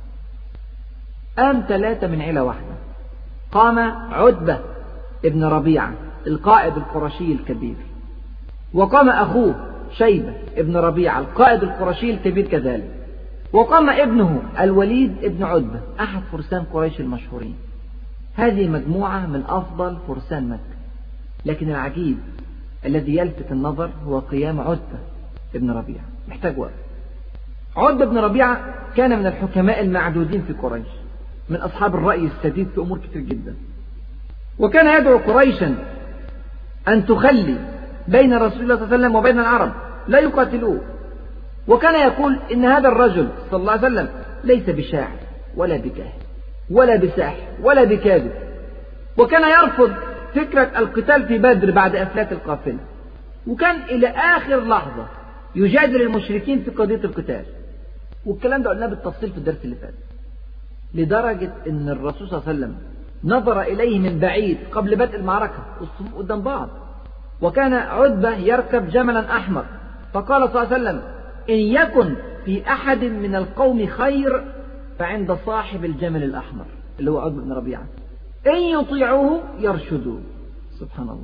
قام ثلاثة من عيلة واحدة قام عتبة ابن ربيعة القائد القرشي الكبير وقام أخوه شيبة ابن ربيعة القائد القرشي الكبير كذلك وقام ابنه الوليد ابن عتبة أحد فرسان قريش المشهورين هذه مجموعة من أفضل فرسان مكة لكن العجيب الذي يلفت النظر هو قيام عتبة ابن ربيعة محتاج وقت عتبة بن ربيعة كان من الحكماء المعدودين في قريش من أصحاب الرأي السديد في أمور كثير جدا وكان يدعو قريشا أن تخلي بين رسول الله صلى الله عليه وسلم وبين العرب لا يقاتلوه وكان يقول إن هذا الرجل صلى الله عليه وسلم ليس بشاعر ولا بكاهن ولا بساحر ولا بكاذب وكان يرفض فكرة القتال في بدر بعد أفلاك القافلة وكان إلى آخر لحظة يجادل المشركين في قضية القتال والكلام ده قلناه بالتفصيل في الدرس اللي فات لدرجة أن الرسول صلى الله عليه وسلم نظر إليه من بعيد قبل بدء المعركة والصفوف قدام بعض وكان عتبة يركب جملا أحمر فقال صلى الله عليه وسلم إن يكن في أحد من القوم خير فعند صاحب الجمل الأحمر اللي هو عتبة بن ربيعة إن يطيعوه يرشدوا سبحان الله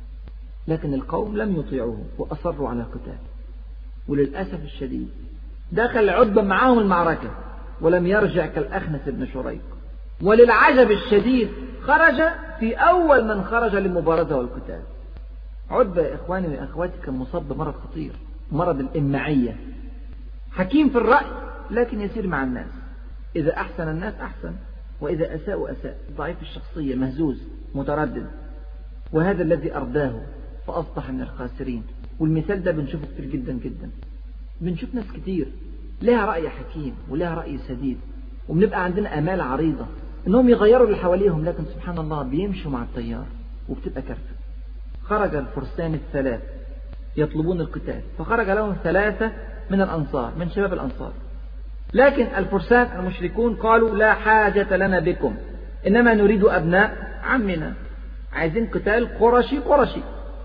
لكن القوم لم يطيعوه وأصروا على القتال وللأسف الشديد دخل عتبة معهم المعركة ولم يرجع كالأخنس بن شريق وللعجب الشديد خرج في أول من خرج للمبارزة والقتال عتبة يا إخواني وأخواتي كان مصاب بمرض خطير مرض الإمعية حكيم في الرأي لكن يسير مع الناس إذا أحسن الناس أحسن وإذا أساءوا أساء ضعيف الشخصية مهزوز متردد وهذا الذي أرداه فأصبح من الخاسرين والمثال ده بنشوفه كتير جدا جدا بنشوف ناس كتير لها رأي حكيم ولها رأي سديد وبنبقى عندنا آمال عريضة إنهم يغيروا اللي حواليهم لكن سبحان الله بيمشوا مع التيار وبتبقى كارثة خرج الفرسان الثلاث يطلبون القتال فخرج لهم ثلاثة من الأنصار من شباب الأنصار لكن الفرسان المشركون قالوا لا حاجة لنا بكم إنما نريد أبناء عمنا عايزين قتال قرشي قرشي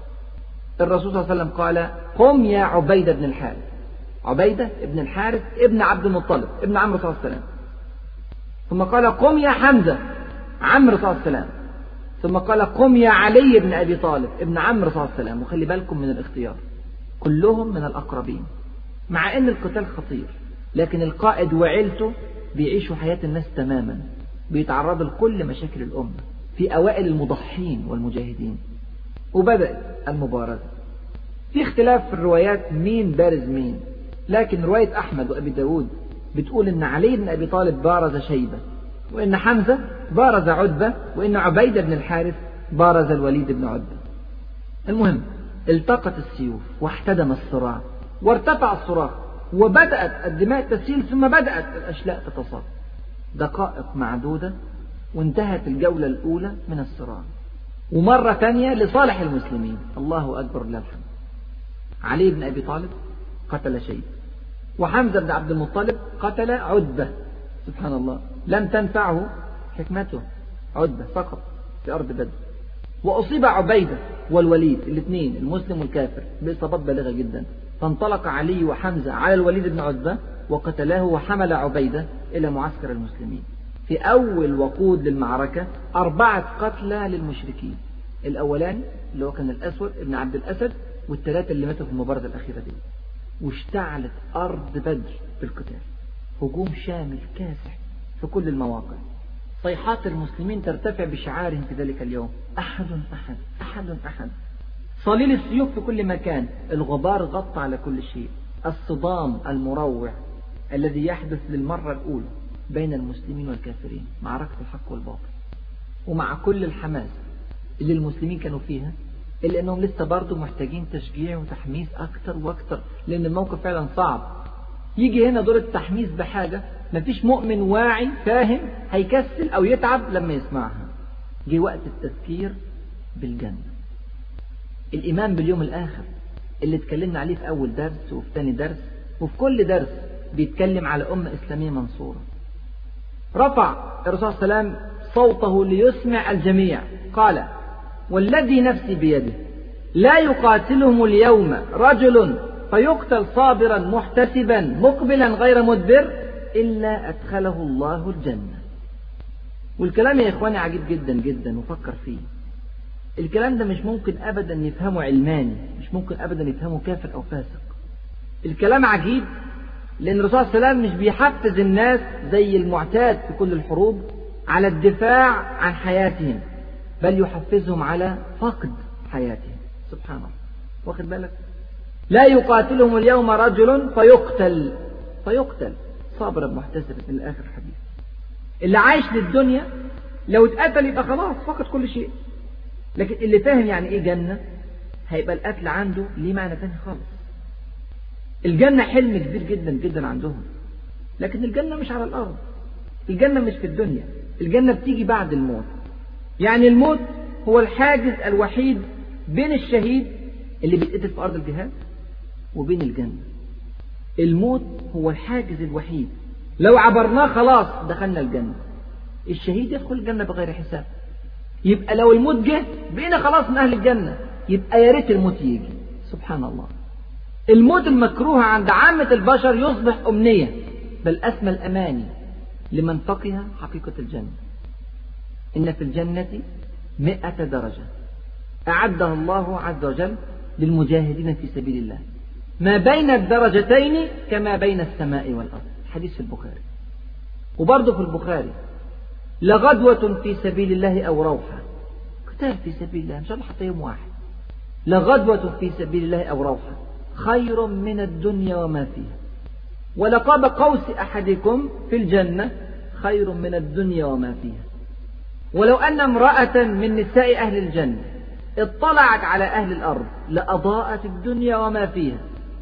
الرسول صلى الله عليه وسلم قال قم يا عبيدة بن الحارث عبيدة بن الحارث ابن عبد المطلب ابن عمرو صلى الله عليه وسلم ثم قال قم يا حمزة عمرو صلى الله عليه وسلم ثم قال قم يا علي بن أبي طالب ابن عمرو صلى الله عليه وسلم وخلي بالكم من الاختيار كلهم من الأقربين مع أن القتال خطير لكن القائد وعيلته بيعيشوا حياة الناس تماما بيتعرضوا لكل مشاكل الأمة في أوائل المضحين والمجاهدين وبدأت المبارزة في اختلاف في الروايات مين بارز مين لكن رواية أحمد وأبي داود بتقول إن علي بن أبي طالب بارز شيبة وإن حمزة بارز عتبة وإن عبيدة بن الحارث بارز الوليد بن عتبة المهم التقت السيوف واحتدم الصراع وارتفع الصراخ وبدأت الدماء تسيل ثم بدأت الأشلاء تتصاب دقائق معدودة وانتهت الجولة الأولى من الصراع ومرة ثانية لصالح المسلمين الله أكبر لله الحمد علي بن أبي طالب قتل شيء وحمزة بن عبد المطلب قتل عتبة سبحان الله لم تنفعه حكمته عتبة فقط في أرض بدر وأصيب عبيدة والوليد الاثنين المسلم والكافر بإصابات بالغة جدا فانطلق علي وحمزة على الوليد بن عتبة وقتلاه وحمل عبيدة إلى معسكر المسلمين في أول وقود للمعركة أربعة قتلى للمشركين الأولاني اللي هو كان الأسود ابن عبد الأسد والثلاثة اللي ماتوا في المباراة الأخيرة دي واشتعلت أرض بدر بالقتال هجوم شامل كاسح في كل المواقع صيحات المسلمين ترتفع بشعارهم في ذلك اليوم أحد أحد أحد أحد صليل السيوف في كل مكان الغبار غطى على كل شيء الصدام المروع الذي يحدث للمرة الأولى بين المسلمين والكافرين معركة الحق والباطل ومع كل الحماس اللي المسلمين كانوا فيها إلا أنهم لسه برضه محتاجين تشجيع وتحميس أكتر وأكتر لأن الموقف فعلا صعب يجي هنا دور التحميس بحاجة مفيش مؤمن واعي فاهم هيكسل أو يتعب لما يسمعها جه وقت التذكير بالجنة الإيمان باليوم الآخر اللي اتكلمنا عليه في أول درس وفي تاني درس وفي كل درس بيتكلم على أمة إسلامية منصورة رفع الرسول صلى الله عليه وسلم صوته ليسمع الجميع قال والذي نفسي بيده لا يقاتلهم اليوم رجل فيقتل صابرا محتسبا مقبلا غير مدبر إلا أدخله الله الجنة والكلام يا إخواني عجيب جدا جدا وفكر فيه الكلام ده مش ممكن أبدا يفهمه علماني مش ممكن أبدا يفهمه كافر أو فاسق الكلام عجيب لأن الرسول صلى الله عليه وسلم مش بيحفز الناس زي المعتاد في كل الحروب على الدفاع عن حياتهم بل يحفزهم على فقد حياتهم سبحان الله واخد بالك لا يقاتلهم اليوم رجل فيقتل فيقتل صابرا محتسبا من الآخر الحديث اللي عايش للدنيا لو اتقتل يبقى خلاص فقد كل شيء لكن اللي فاهم يعني ايه جنة هيبقى القتل عنده ليه معنى تاني خالص الجنة حلم كبير جدا جدا عندهم لكن الجنة مش على الأرض الجنة مش في الدنيا الجنة بتيجي بعد الموت يعني الموت هو الحاجز الوحيد بين الشهيد اللي بيتقتل في أرض الجهاد وبين الجنة الموت هو الحاجز الوحيد لو عبرناه خلاص دخلنا الجنة الشهيد يدخل الجنة بغير حساب يبقى لو الموت جه بقينا خلاص من أهل الجنة يبقى يا ريت الموت يجي سبحان الله الموت المكروه عند عامة البشر يصبح أمنية بل أسمى الأماني لمن فقه حقيقة الجنة إن في الجنة مئة درجة أعدها الله عز وجل للمجاهدين في سبيل الله ما بين الدرجتين كما بين السماء والأرض حديث في البخاري وبرضه في البخاري لغدوة في سبيل الله أو روحة قتال في سبيل الله إن شاء الله حتى يوم واحد لغدوة في سبيل الله أو روحة خير من الدنيا وما فيها ولقاب قوس أحدكم في الجنة خير من الدنيا وما فيها ولو أن امرأة من نساء أهل الجنة اطلعت على أهل الأرض لأضاءت الدنيا وما فيها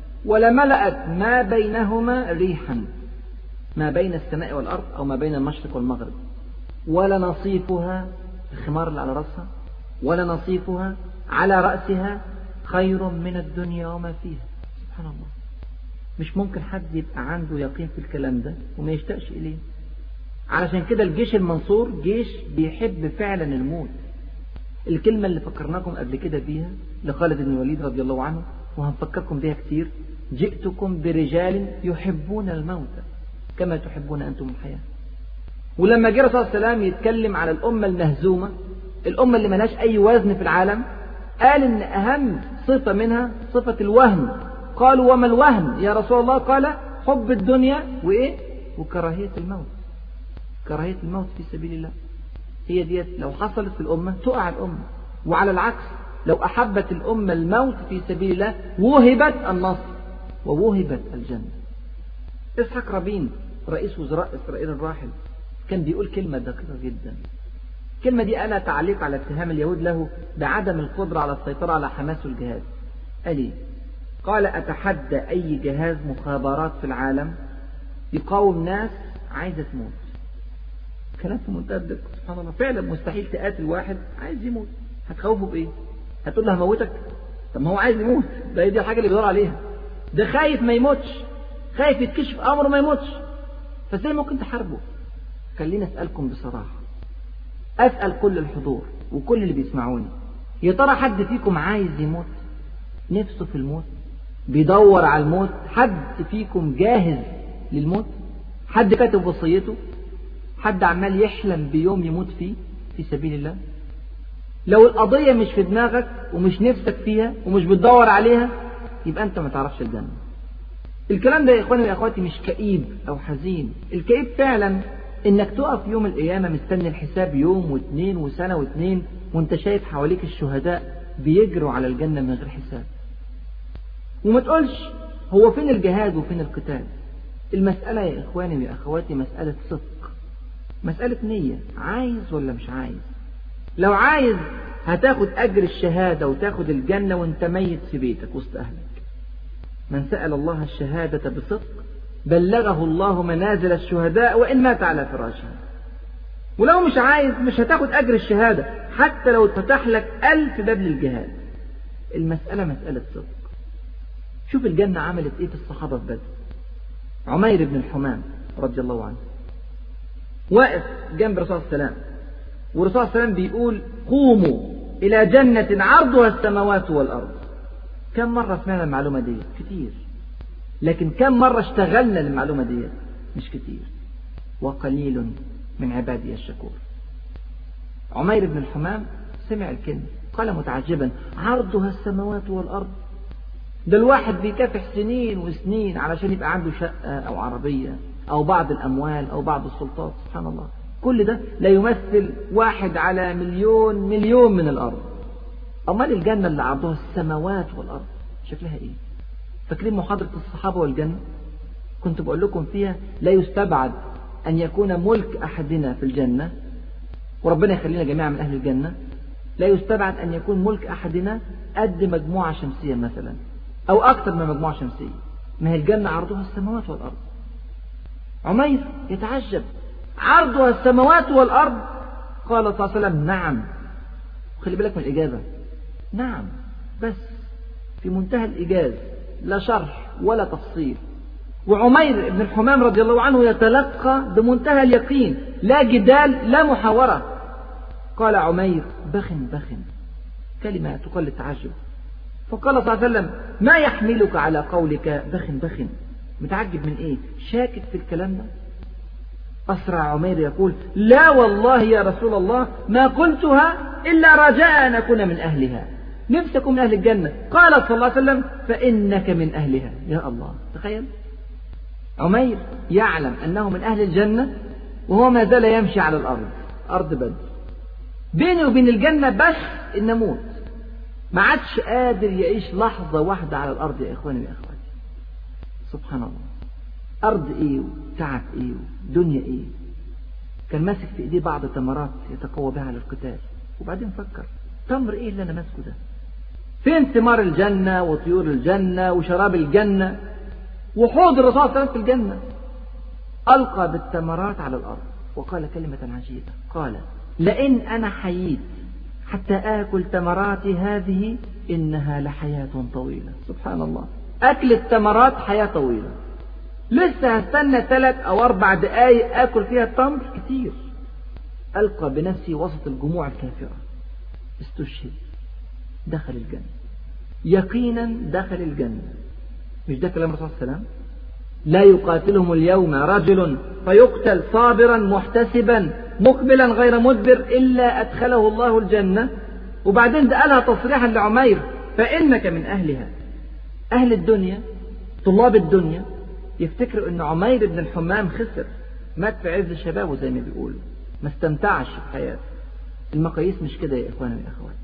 ولملأت ما بينهما ريحا ما بين السماء والأرض أو ما بين المشرق والمغرب ولا نصيفها الخمار اللي على رأسها ولا نصيفها على رأسها خير من الدنيا وما فيها سبحان الله مش ممكن حد يبقى عنده يقين في الكلام ده وما يشتاقش إليه علشان كده الجيش المنصور جيش بيحب فعلا الموت الكلمة اللي فكرناكم قبل كده بيها لخالد بن الوليد رضي الله عنه وهنفكركم بيها كتير جئتكم برجال يحبون الموت كما تحبون أنتم الحياة ولما جه الرسول صلى الله عليه وسلم يتكلم على الأمة المهزومة الأمة اللي ملهاش أي وزن في العالم قال إن أهم صفة منها صفة الوهن قالوا وما الوهن يا رسول الله قال حب الدنيا وإيه وكراهية الموت كراهية الموت في سبيل الله هي ديت لو حصلت في الأمة تقع الأمة وعلى العكس لو أحبت الأمة الموت في سبيل الله وهبت النصر ووهبت الجنة إسحاق رابين رئيس وزراء إسرائيل الراحل كان بيقول كلمة دقيقة جدا الكلمة دي أنا تعليق على اتهام اليهود له بعدم القدرة على السيطرة على حماس والجهاد قال إيه؟ قال أتحدى أي جهاز مخابرات في العالم يقاوم ناس عايزة تموت كلام في منتهى الدقة سبحان الله فعلا مستحيل تقاتل واحد عايز يموت هتخوفه بإيه؟ هتقول له هموتك؟ طب ما هو عايز يموت ده هي دي الحاجة اللي بيدور عليها ده خايف ما يموتش خايف يتكشف أمره ما يموتش فازاي ممكن تحاربه؟ خليني أسألكم بصراحة أسأل كل الحضور وكل اللي بيسمعوني يا ترى حد فيكم عايز يموت نفسه في الموت بيدور على الموت حد فيكم جاهز للموت حد كاتب وصيته حد عمال يحلم بيوم يموت فيه في سبيل الله لو القضية مش في دماغك ومش نفسك فيها ومش بتدور عليها يبقى أنت ما تعرفش الجنة الكلام ده يا إخواني ويا أخواتي مش كئيب أو حزين الكئيب فعلا إنك تقف يوم القيامة مستني الحساب يوم واثنين وسنة واثنين وانت شايف حواليك الشهداء بيجروا على الجنة من غير حساب وما تقولش هو فين الجهاد وفين القتال المسألة يا إخواني ويا أخواتي مسألة صدق مسألة نية عايز ولا مش عايز لو عايز هتاخد أجر الشهادة وتاخد الجنة وانت ميت في بيتك وسط أهلك من سأل الله الشهادة بصدق بلغه الله منازل الشهداء وإن مات على فراشه ولو مش عايز مش هتاخد أجر الشهادة حتى لو اتفتح لك ألف باب للجهاد المسألة مسألة صدق شوف الجنة عملت إيه في الصحابة في بدر عمير بن الحمام رضي الله عنه واقف جنب الرسول صلى الله عليه وسلم والرسول صلى الله عليه وسلم بيقول قوموا إلى جنة عرضها السماوات والأرض كم مرة سمعنا المعلومة دي كتير لكن كم مرة اشتغلنا المعلومة دي مش كتير وقليل من عبادي الشكور عمير بن الحمام سمع الكلمة قال متعجبا عرضها السماوات والأرض ده الواحد بيكافح سنين وسنين علشان يبقى عنده شقة أو عربية أو بعض الأموال أو بعض السلطات سبحان الله كل ده لا يمثل واحد على مليون مليون من الأرض أمال الجنة اللي عرضها السماوات والأرض شكلها إيه فاكرين محاضرة الصحابة والجنة كنت بقول لكم فيها لا يستبعد أن يكون ملك أحدنا في الجنة وربنا يخلينا جميعا من أهل الجنة لا يستبعد أن يكون ملك أحدنا قد مجموعة شمسية مثلا أو أكثر من مجموعة شمسية ما هي الجنة عرضها السماوات والأرض عمير يتعجب عرضها السماوات والأرض قال صلى الله عليه وسلم نعم خلي بالك من الإجابة نعم بس في منتهى الإيجاز لا شرح ولا تفصيل وعمير بن الحمام رضي الله عنه يتلقى بمنتهى اليقين لا جدال لا محاورة قال عمير بخن بخن كلمة تقل للتعجب فقال صلى الله عليه وسلم ما يحملك على قولك بخن بخن متعجب من ايه شاكك في الكلام ده أسرع عمير يقول لا والله يا رسول الله ما قلتها إلا رجاء أن أكون من أهلها نفسي أكون من أهل الجنة قال صلى الله عليه وسلم فإنك من أهلها يا الله تخيل عمير يعلم أنه من أهل الجنة وهو ما زال يمشي على الأرض أرض بدر بيني وبين الجنة بس إن أموت ما عادش قادر يعيش لحظة واحدة على الأرض يا إخواني يا إخواتي سبحان الله أرض إيه وتعب إيه ودنيا إيه كان ماسك في إيديه بعض تمرات يتقوى بها على القتال وبعدين فكر تمر إيه اللي أنا ماسكه ده فين ثمار الجنة وطيور الجنة وشراب الجنة وحوض الرسول صلى الله عليه وسلم في الجنة ألقى بالتمرات على الأرض وقال كلمة عجيبة قال لئن أنا حييت حتى آكل تمراتي هذه إنها لحياة طويلة سبحان الله أكل التمرات حياة طويلة لسه هستنى ثلاث أو أربع دقايق آكل فيها التمر كتير ألقى بنفسي وسط الجموع الكافرة استشهد دخل الجنة يقينا دخل الجنة مش ده كلام الرسول صلى الله عليه وسلم لا يقاتلهم اليوم رجل فيقتل صابرا محتسبا مقبلا غير مدبر إلا أدخله الله الجنة وبعدين ده قالها تصريحا لعمير فإنك من أهلها أهل الدنيا طلاب الدنيا يفتكروا أن عمير بن الحمام خسر مات في عز شبابه زي ما بيقولوا ما استمتعش بحياته المقاييس مش كده يا إخواني يا أخواتي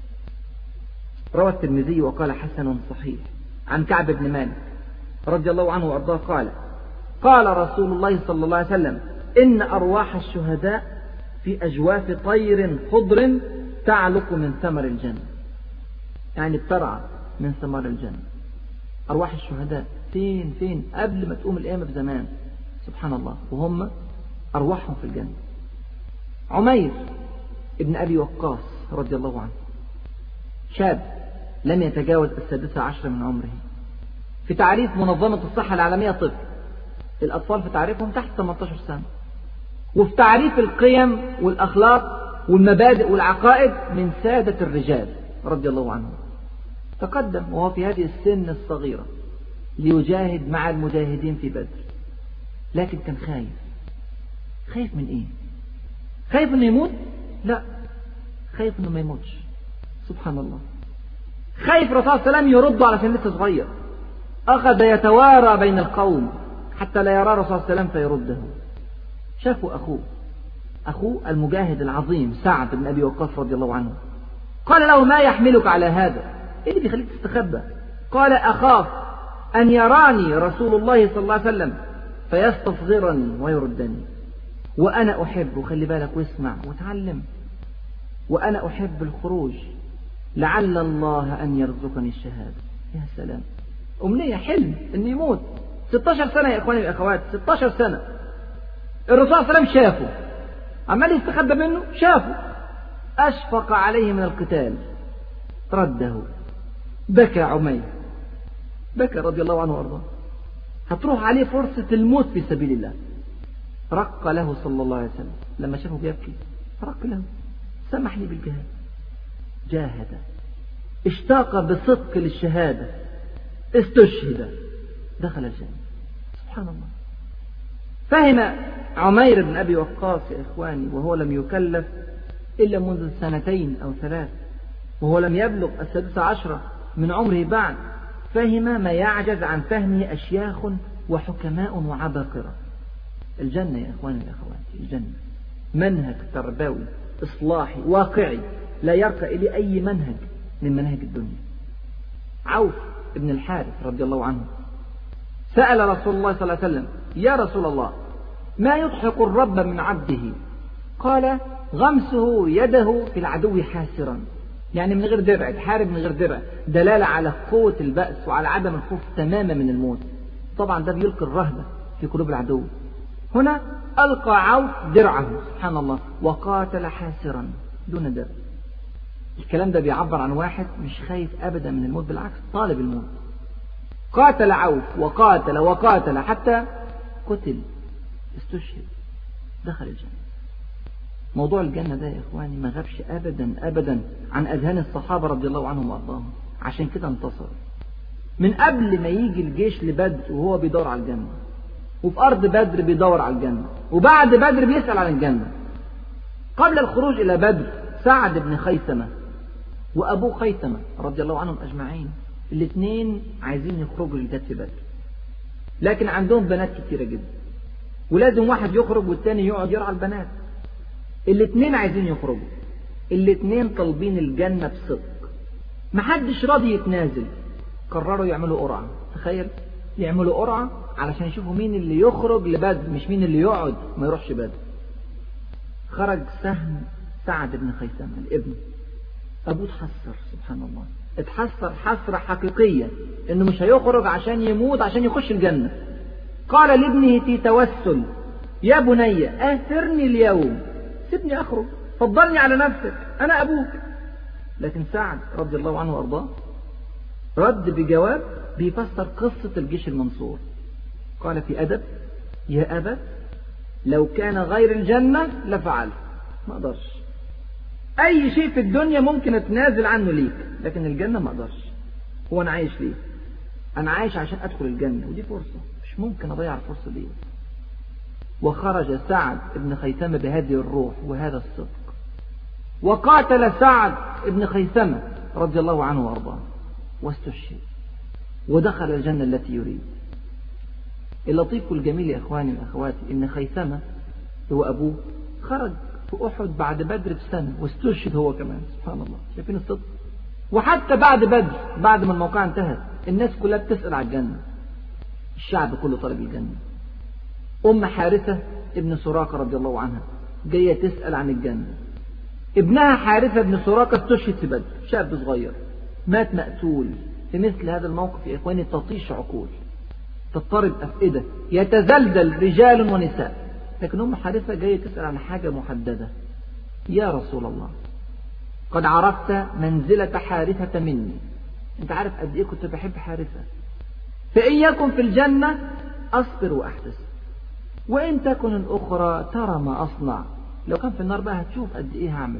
روى الترمذي وقال حسن صحيح عن كعب بن مالك رضي الله عنه وأرضاه قال قال رسول الله صلى الله عليه وسلم إن أرواح الشهداء في أجواف طير خضر تعلق من ثمر الجنة يعني بترعى من ثمار الجنة أرواح الشهداء فين فين قبل ما تقوم القيامة بزمان سبحان الله وهم أرواحهم في الجنة عمير ابن أبي وقاص رضي الله عنه شاب لم يتجاوز السادسة عشر من عمره في تعريف منظمة الصحة العالمية طفل الأطفال في تعريفهم تحت 18 سنة وفي تعريف القيم والأخلاق والمبادئ والعقائد من سادة الرجال رضي الله عنهم تقدم وهو في هذه السن الصغيرة ليجاهد مع المجاهدين في بدر لكن كان خايف خايف من ايه خايف انه يموت لا خايف انه ما يموتش سبحان الله خايف الرسول صلى الله عليه وسلم يرده علشان لسه صغير أخذ يتوارى بين القوم حتى لا يرى الرسول صلى الله عليه وسلم فيرده شافوا أخوه أخوه المجاهد العظيم سعد بن أبي وقاص رضي الله عنه قال له ما يحملك على هذا إيه اللي بيخليك تستخبى قال أخاف أن يراني رسول الله صلى الله عليه وسلم فيستصغرني ويردني وأنا أحب وخلي بالك واسمع وتعلم وأنا أحب الخروج لعل الله أن يرزقني الشهادة يا سلام أمنية حلم أن يموت 16 سنة يا إخواني والأخوات 16 سنة الرسول صلى الله عليه وسلم شافه عمال يستخبى منه شافه أشفق عليه من القتال رده بكى عمير بكى رضي الله عنه وأرضاه هتروح عليه فرصة الموت في سبيل الله رق له صلى الله عليه وسلم لما شافه بيبكي رق له سمح لي بالجهاد جاهد اشتاق بصدق للشهادة استشهد دخل الجنة سبحان الله فهم عمير بن أبي وقاص يا إخواني وهو لم يكلف إلا منذ سنتين أو ثلاث وهو لم يبلغ السادسة عشرة من عمره بعد فهم ما يعجز عن فهمه أشياخ وحكماء وعباقرة الجنة يا إخواني الأخوات الجنة منهج تربوي إصلاحي واقعي لا يرقى إليه أي منهج من مناهج الدنيا عوف بن الحارث رضي الله عنه سأل رسول الله صلى الله عليه وسلم يا رسول الله ما يضحك الرب من عبده قال غمسه يده في العدو حاسرا يعني من غير درع تحارب من غير درع دلالة على قوة البأس وعلى عدم الخوف تماما من الموت طبعا ده بيلقي الرهبة في قلوب العدو هنا ألقى عوف درعه سبحان الله وقاتل حاسرا دون درع الكلام ده بيعبر عن واحد مش خايف أبدا من الموت بالعكس طالب الموت قاتل عوف وقاتل وقاتل حتى قتل استشهد دخل الجنة موضوع الجنة ده يا إخواني ما غابش أبدا أبدا عن أذهان الصحابة رضي الله عنهم وأرضاهم عشان كده انتصر من قبل ما يجي الجيش لبدر وهو بيدور على الجنة وفي أرض بدر بيدور على الجنة وبعد بدر بيسأل عن الجنة قبل الخروج إلى بدر سعد بن خيثمة وأبوه خيثمة رضي الله عنهم أجمعين الاثنين عايزين يخرجوا لجد في بدر لكن عندهم بنات كتيرة جدا ولازم واحد يخرج والتاني يقعد يرعى البنات الاثنين عايزين يخرجوا الاثنين طالبين الجنة بصدق محدش راضي يتنازل قرروا يعملوا قرعة تخيل يعملوا قرعة علشان يشوفوا مين اللي يخرج لبدر مش مين اللي يقعد ما يروحش بدر خرج سهم سعد بن خيثمة الابن أبوه اتحسر سبحان الله اتحسر حسرة حقيقية إنه مش هيخرج عشان يموت عشان يخش الجنة قال لابنه في توسل يا بني آثرني اليوم سيبني أخرج فضلني على نفسك أنا أبوك لكن سعد رضي الله عنه وأرضاه رد بجواب بيفسر قصة الجيش المنصور قال في أدب يا أبا لو كان غير الجنة لفعل ما أقدرش أي شيء في الدنيا ممكن أتنازل عنه ليك لكن الجنة ما أقدرش هو أنا عايش ليه أنا عايش عشان أدخل الجنة ودي فرصة مش ممكن أضيع الفرصة دي وخرج سعد بن خيثمة بهذه الروح وهذا الصدق وقاتل سعد بن خيثمة رضي الله عنه وأرضاه واستشهد ودخل الجنة التي يريد اللطيف الجميل يا إخواني وأخواتي إن خيثمة هو أبوه خرج في أحد بعد بدر بسنة واستشهد هو كمان سبحان الله شايفين الصدق وحتى بعد بدر بعد ما الموقع انتهت الناس كلها بتسأل على الجنة الشعب كله طلب الجنة أم حارثة ابن سراقة رضي الله عنها جاية تسأل عن الجنة ابنها حارثة بن سراقة استشهد في بدر شاب صغير مات مقتول في مثل هذا الموقف يا إخواني تطيش عقول تضطرب أفئدة يتزلزل رجال ونساء لكن أم حارثة جاية تسأل عن حاجة محددة يا رسول الله قد عرفت منزلة حارثة مني أنت عارف قد إيه كنت بحب حارثة فإن يكن في الجنة أصبر وأحتسب وإن تكن الأخرى ترى ما أصنع لو كان في النار بقى هتشوف قد إيه هعمل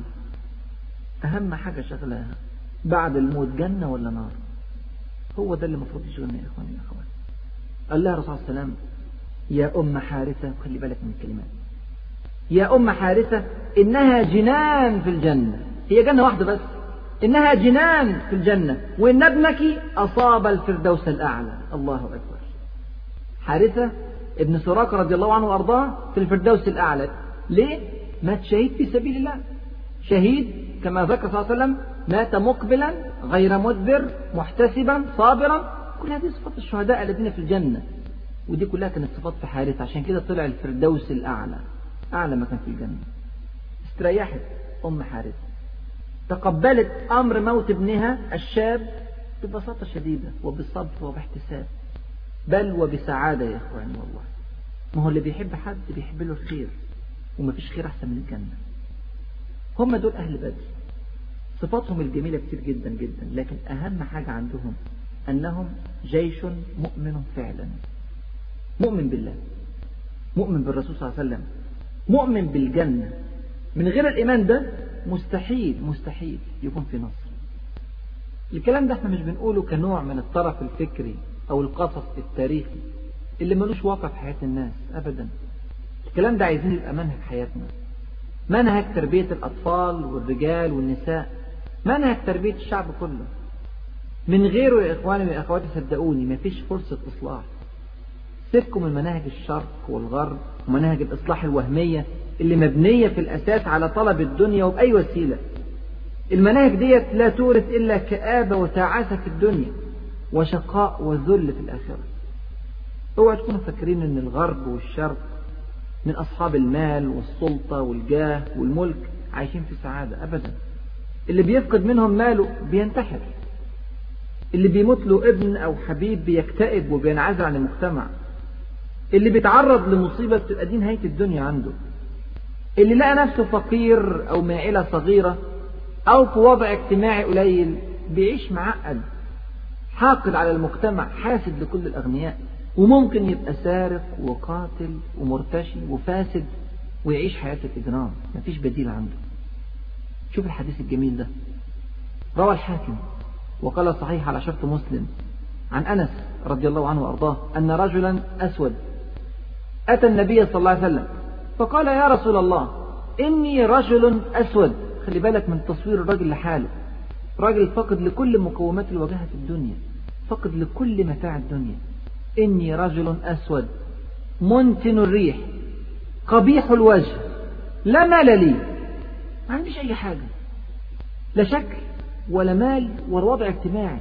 أهم حاجة شغلها بعد الموت جنة ولا نار هو ده اللي المفروض يشغلنا يا إخواني الأخوات قال لها الرسول صلى الله عليه وسلم يا أم حارثة خلي بالك من الكلمات يا أم حارثة إنها جنان في الجنة هي جنة واحدة بس إنها جنان في الجنة وإن ابنك أصاب الفردوس الأعلى الله أكبر حارثة ابن سراقة رضي الله عنه وأرضاه في الفردوس الأعلى ليه؟ مات شهيد في سبيل الله شهيد كما ذكر صلى الله عليه وسلم مات مقبلا غير مدبر محتسبا صابرا كل هذه صفات الشهداء الذين في الجنة ودي كلها كانت صفات في حارثة عشان كده طلع الفردوس الأعلى أعلى مكان في الجنة استريحت أم حارثة تقبلت أمر موت ابنها الشاب ببساطة شديدة وبصبر وباحتساب بل وبسعادة يا إخواني والله ما هو اللي بيحب حد بيحب له الخير ومفيش خير أحسن من الجنة هم دول أهل بدر صفاتهم الجميلة كتير جدا جدا لكن أهم حاجة عندهم أنهم جيش مؤمن فعلا مؤمن بالله مؤمن بالرسول صلى الله عليه وسلم مؤمن بالجنة من غير الإيمان ده مستحيل مستحيل يكون في نصر الكلام ده احنا مش بنقوله كنوع من الطرف الفكري أو القصص التاريخي اللي ملوش واقع في حياة الناس أبدا الكلام ده عايزين يبقى منهج حياتنا منهج تربية الأطفال والرجال والنساء منهج تربية الشعب كله من غيره يا إخواني ويا أخواتي صدقوني مفيش فرصة إصلاح سيبكم من مناهج الشرق والغرب ومناهج الإصلاح الوهمية اللي مبنية في الأساس على طلب الدنيا وبأي وسيلة المناهج ديت لا تورث إلا كآبة وتعاسة في الدنيا وشقاء وذل في الآخرة اوعوا تكونوا فاكرين ان الغرب والشرق من أصحاب المال والسلطة والجاه والملك عايشين في سعادة أبدا اللي بيفقد منهم ماله بينتحر اللي بيموت له ابن أو حبيب بيكتئب وبينعزل عن المجتمع اللي بيتعرض لمصيبة بتبقى دي نهاية الدنيا عنده اللي لقى نفسه فقير أو من عيلة صغيرة أو في وضع اجتماعي قليل بيعيش معقد حاقد على المجتمع حاسد لكل الأغنياء وممكن يبقى سارق وقاتل ومرتشي وفاسد ويعيش حياة الإجرام مفيش بديل عنده شوف الحديث الجميل ده روى الحاكم وقال صحيح على شرط مسلم عن أنس رضي الله عنه وأرضاه أن رجلا أسود أتى النبي صلى الله عليه وسلم فقال يا رسول الله إني رجل أسود خلي بالك من تصوير الرجل لحاله راجل فقد لكل مقومات الوجاهة في الدنيا فقد لكل متاع الدنيا إني رجل أسود منتن الريح قبيح الوجه لا مال لي ما عنديش أي حاجة لا شكل ولا مال ولا وضع اجتماعي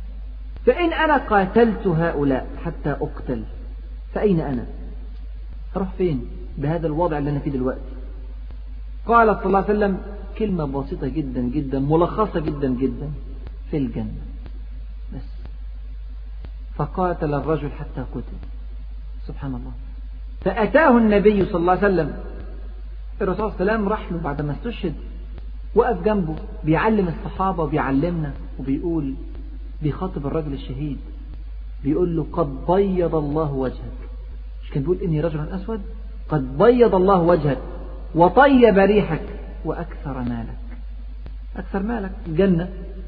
فإن أنا قاتلت هؤلاء حتى أقتل فأين أنا أروح فين بهذا الوضع اللي أنا فيه دلوقتي قال صلى الله عليه وسلم كلمة بسيطة جدا جدا ملخصة جدا جدا في الجنة بس فقاتل الرجل حتى قتل سبحان الله فأتاه النبي صلى الله عليه وسلم الرسول صلى الله عليه وسلم راح له بعد ما استشهد وقف جنبه بيعلم الصحابة وبيعلمنا وبيقول بيخاطب الرجل الشهيد بيقول له قد بيض الله وجهك مش كان بيقول إني رجل أسود قد بيض الله وجهك وطيب ريحك وأكثر مالك أكثر مالك الجنة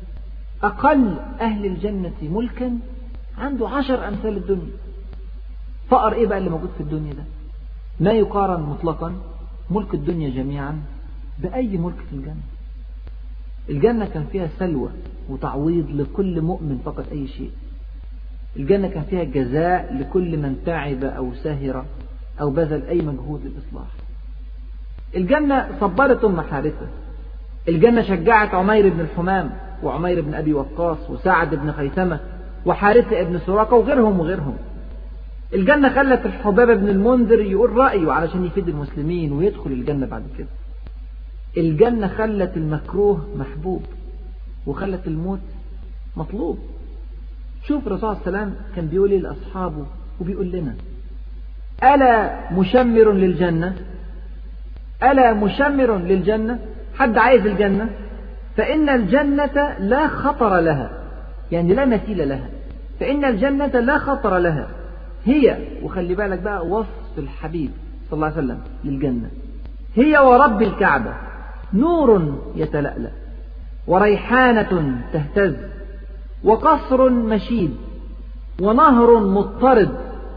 أقل أهل الجنة ملكا عنده عشر أمثال الدنيا فقر إيه بقى اللي موجود في الدنيا ده ما يقارن مطلقا ملك الدنيا جميعا بأي ملك في الجنة الجنة كان فيها سلوى وتعويض لكل مؤمن فقط أي شيء الجنة كان فيها جزاء لكل من تعب أو سهر أو بذل أي مجهود للإصلاح الجنة صبرت أم حارثة الجنة شجعت عمير بن الحمام وعمير بن أبي وقاص وسعد بن خيثمة وحارثة بن سراقة وغيرهم وغيرهم الجنة خلت الحباب بن المنذر يقول رأيه علشان يفيد المسلمين ويدخل الجنة بعد كده الجنة خلت المكروه محبوب وخلت الموت مطلوب شوف الرسول صلى الله عليه وسلم كان بيقول ايه لأصحابه وبيقول لنا ألا مشمر للجنة ألا مشمر للجنة حد عايز الجنة فإن الجنة لا خطر لها يعني لا مثيل لها فإن الجنة لا خطر لها هي وخلي بالك بقى وصف الحبيب صلى الله عليه وسلم للجنة هي ورب الكعبة نور يتلألأ وريحانة تهتز وقصر مشيد ونهر مضطرد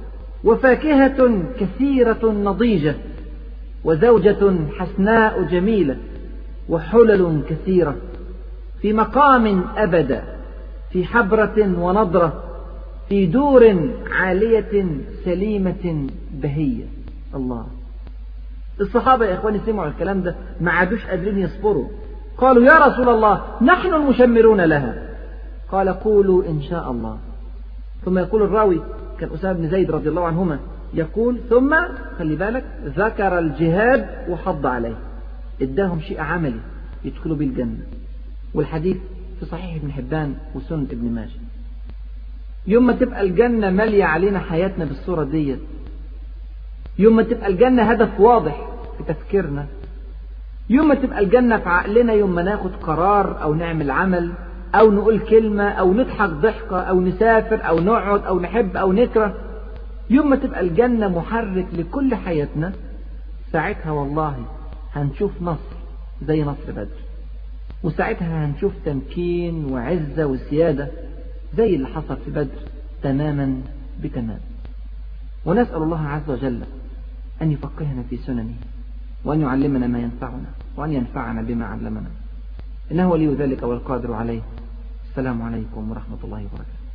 وفاكهة كثيرة نضيجة وزوجة حسناء جميلة وحلل كثيرة في مقام أبدا في حبرة ونضرة في دور عالية سليمة بهية الله الصحابة يا إخواني سمعوا الكلام ده ما عادوش قادرين يصبروا قالوا يا رسول الله نحن المشمرون لها قال قولوا إن شاء الله ثم يقول الراوي كان أسامة بن زيد رضي الله عنهما يقول ثم خلي بالك ذكر الجهاد وحض عليه اداهم شيء عملي يدخلوا به الجنة والحديث في صحيح ابن حبان وسنة ابن ماجه يوم ما تبقى الجنة مالية علينا حياتنا بالصورة ديت يوم ما تبقى الجنة هدف واضح في تفكيرنا يوم ما تبقى الجنة في عقلنا يوم ما ناخد قرار أو نعمل عمل أو نقول كلمة أو نضحك ضحكة أو نسافر أو نقعد أو نحب أو نكره يوم ما تبقى الجنة محرك لكل حياتنا ساعتها والله هنشوف نصر زي نصر بدر وساعتها هنشوف تمكين وعزة وسيادة زي اللي حصل في بدر تماما بتمام ونسأل الله عز وجل أن يفقهنا في سننه وأن يعلمنا ما ينفعنا وأن ينفعنا بما علمنا إنه ولي ذلك والقادر عليه السلام عليكم ورحمة الله وبركاته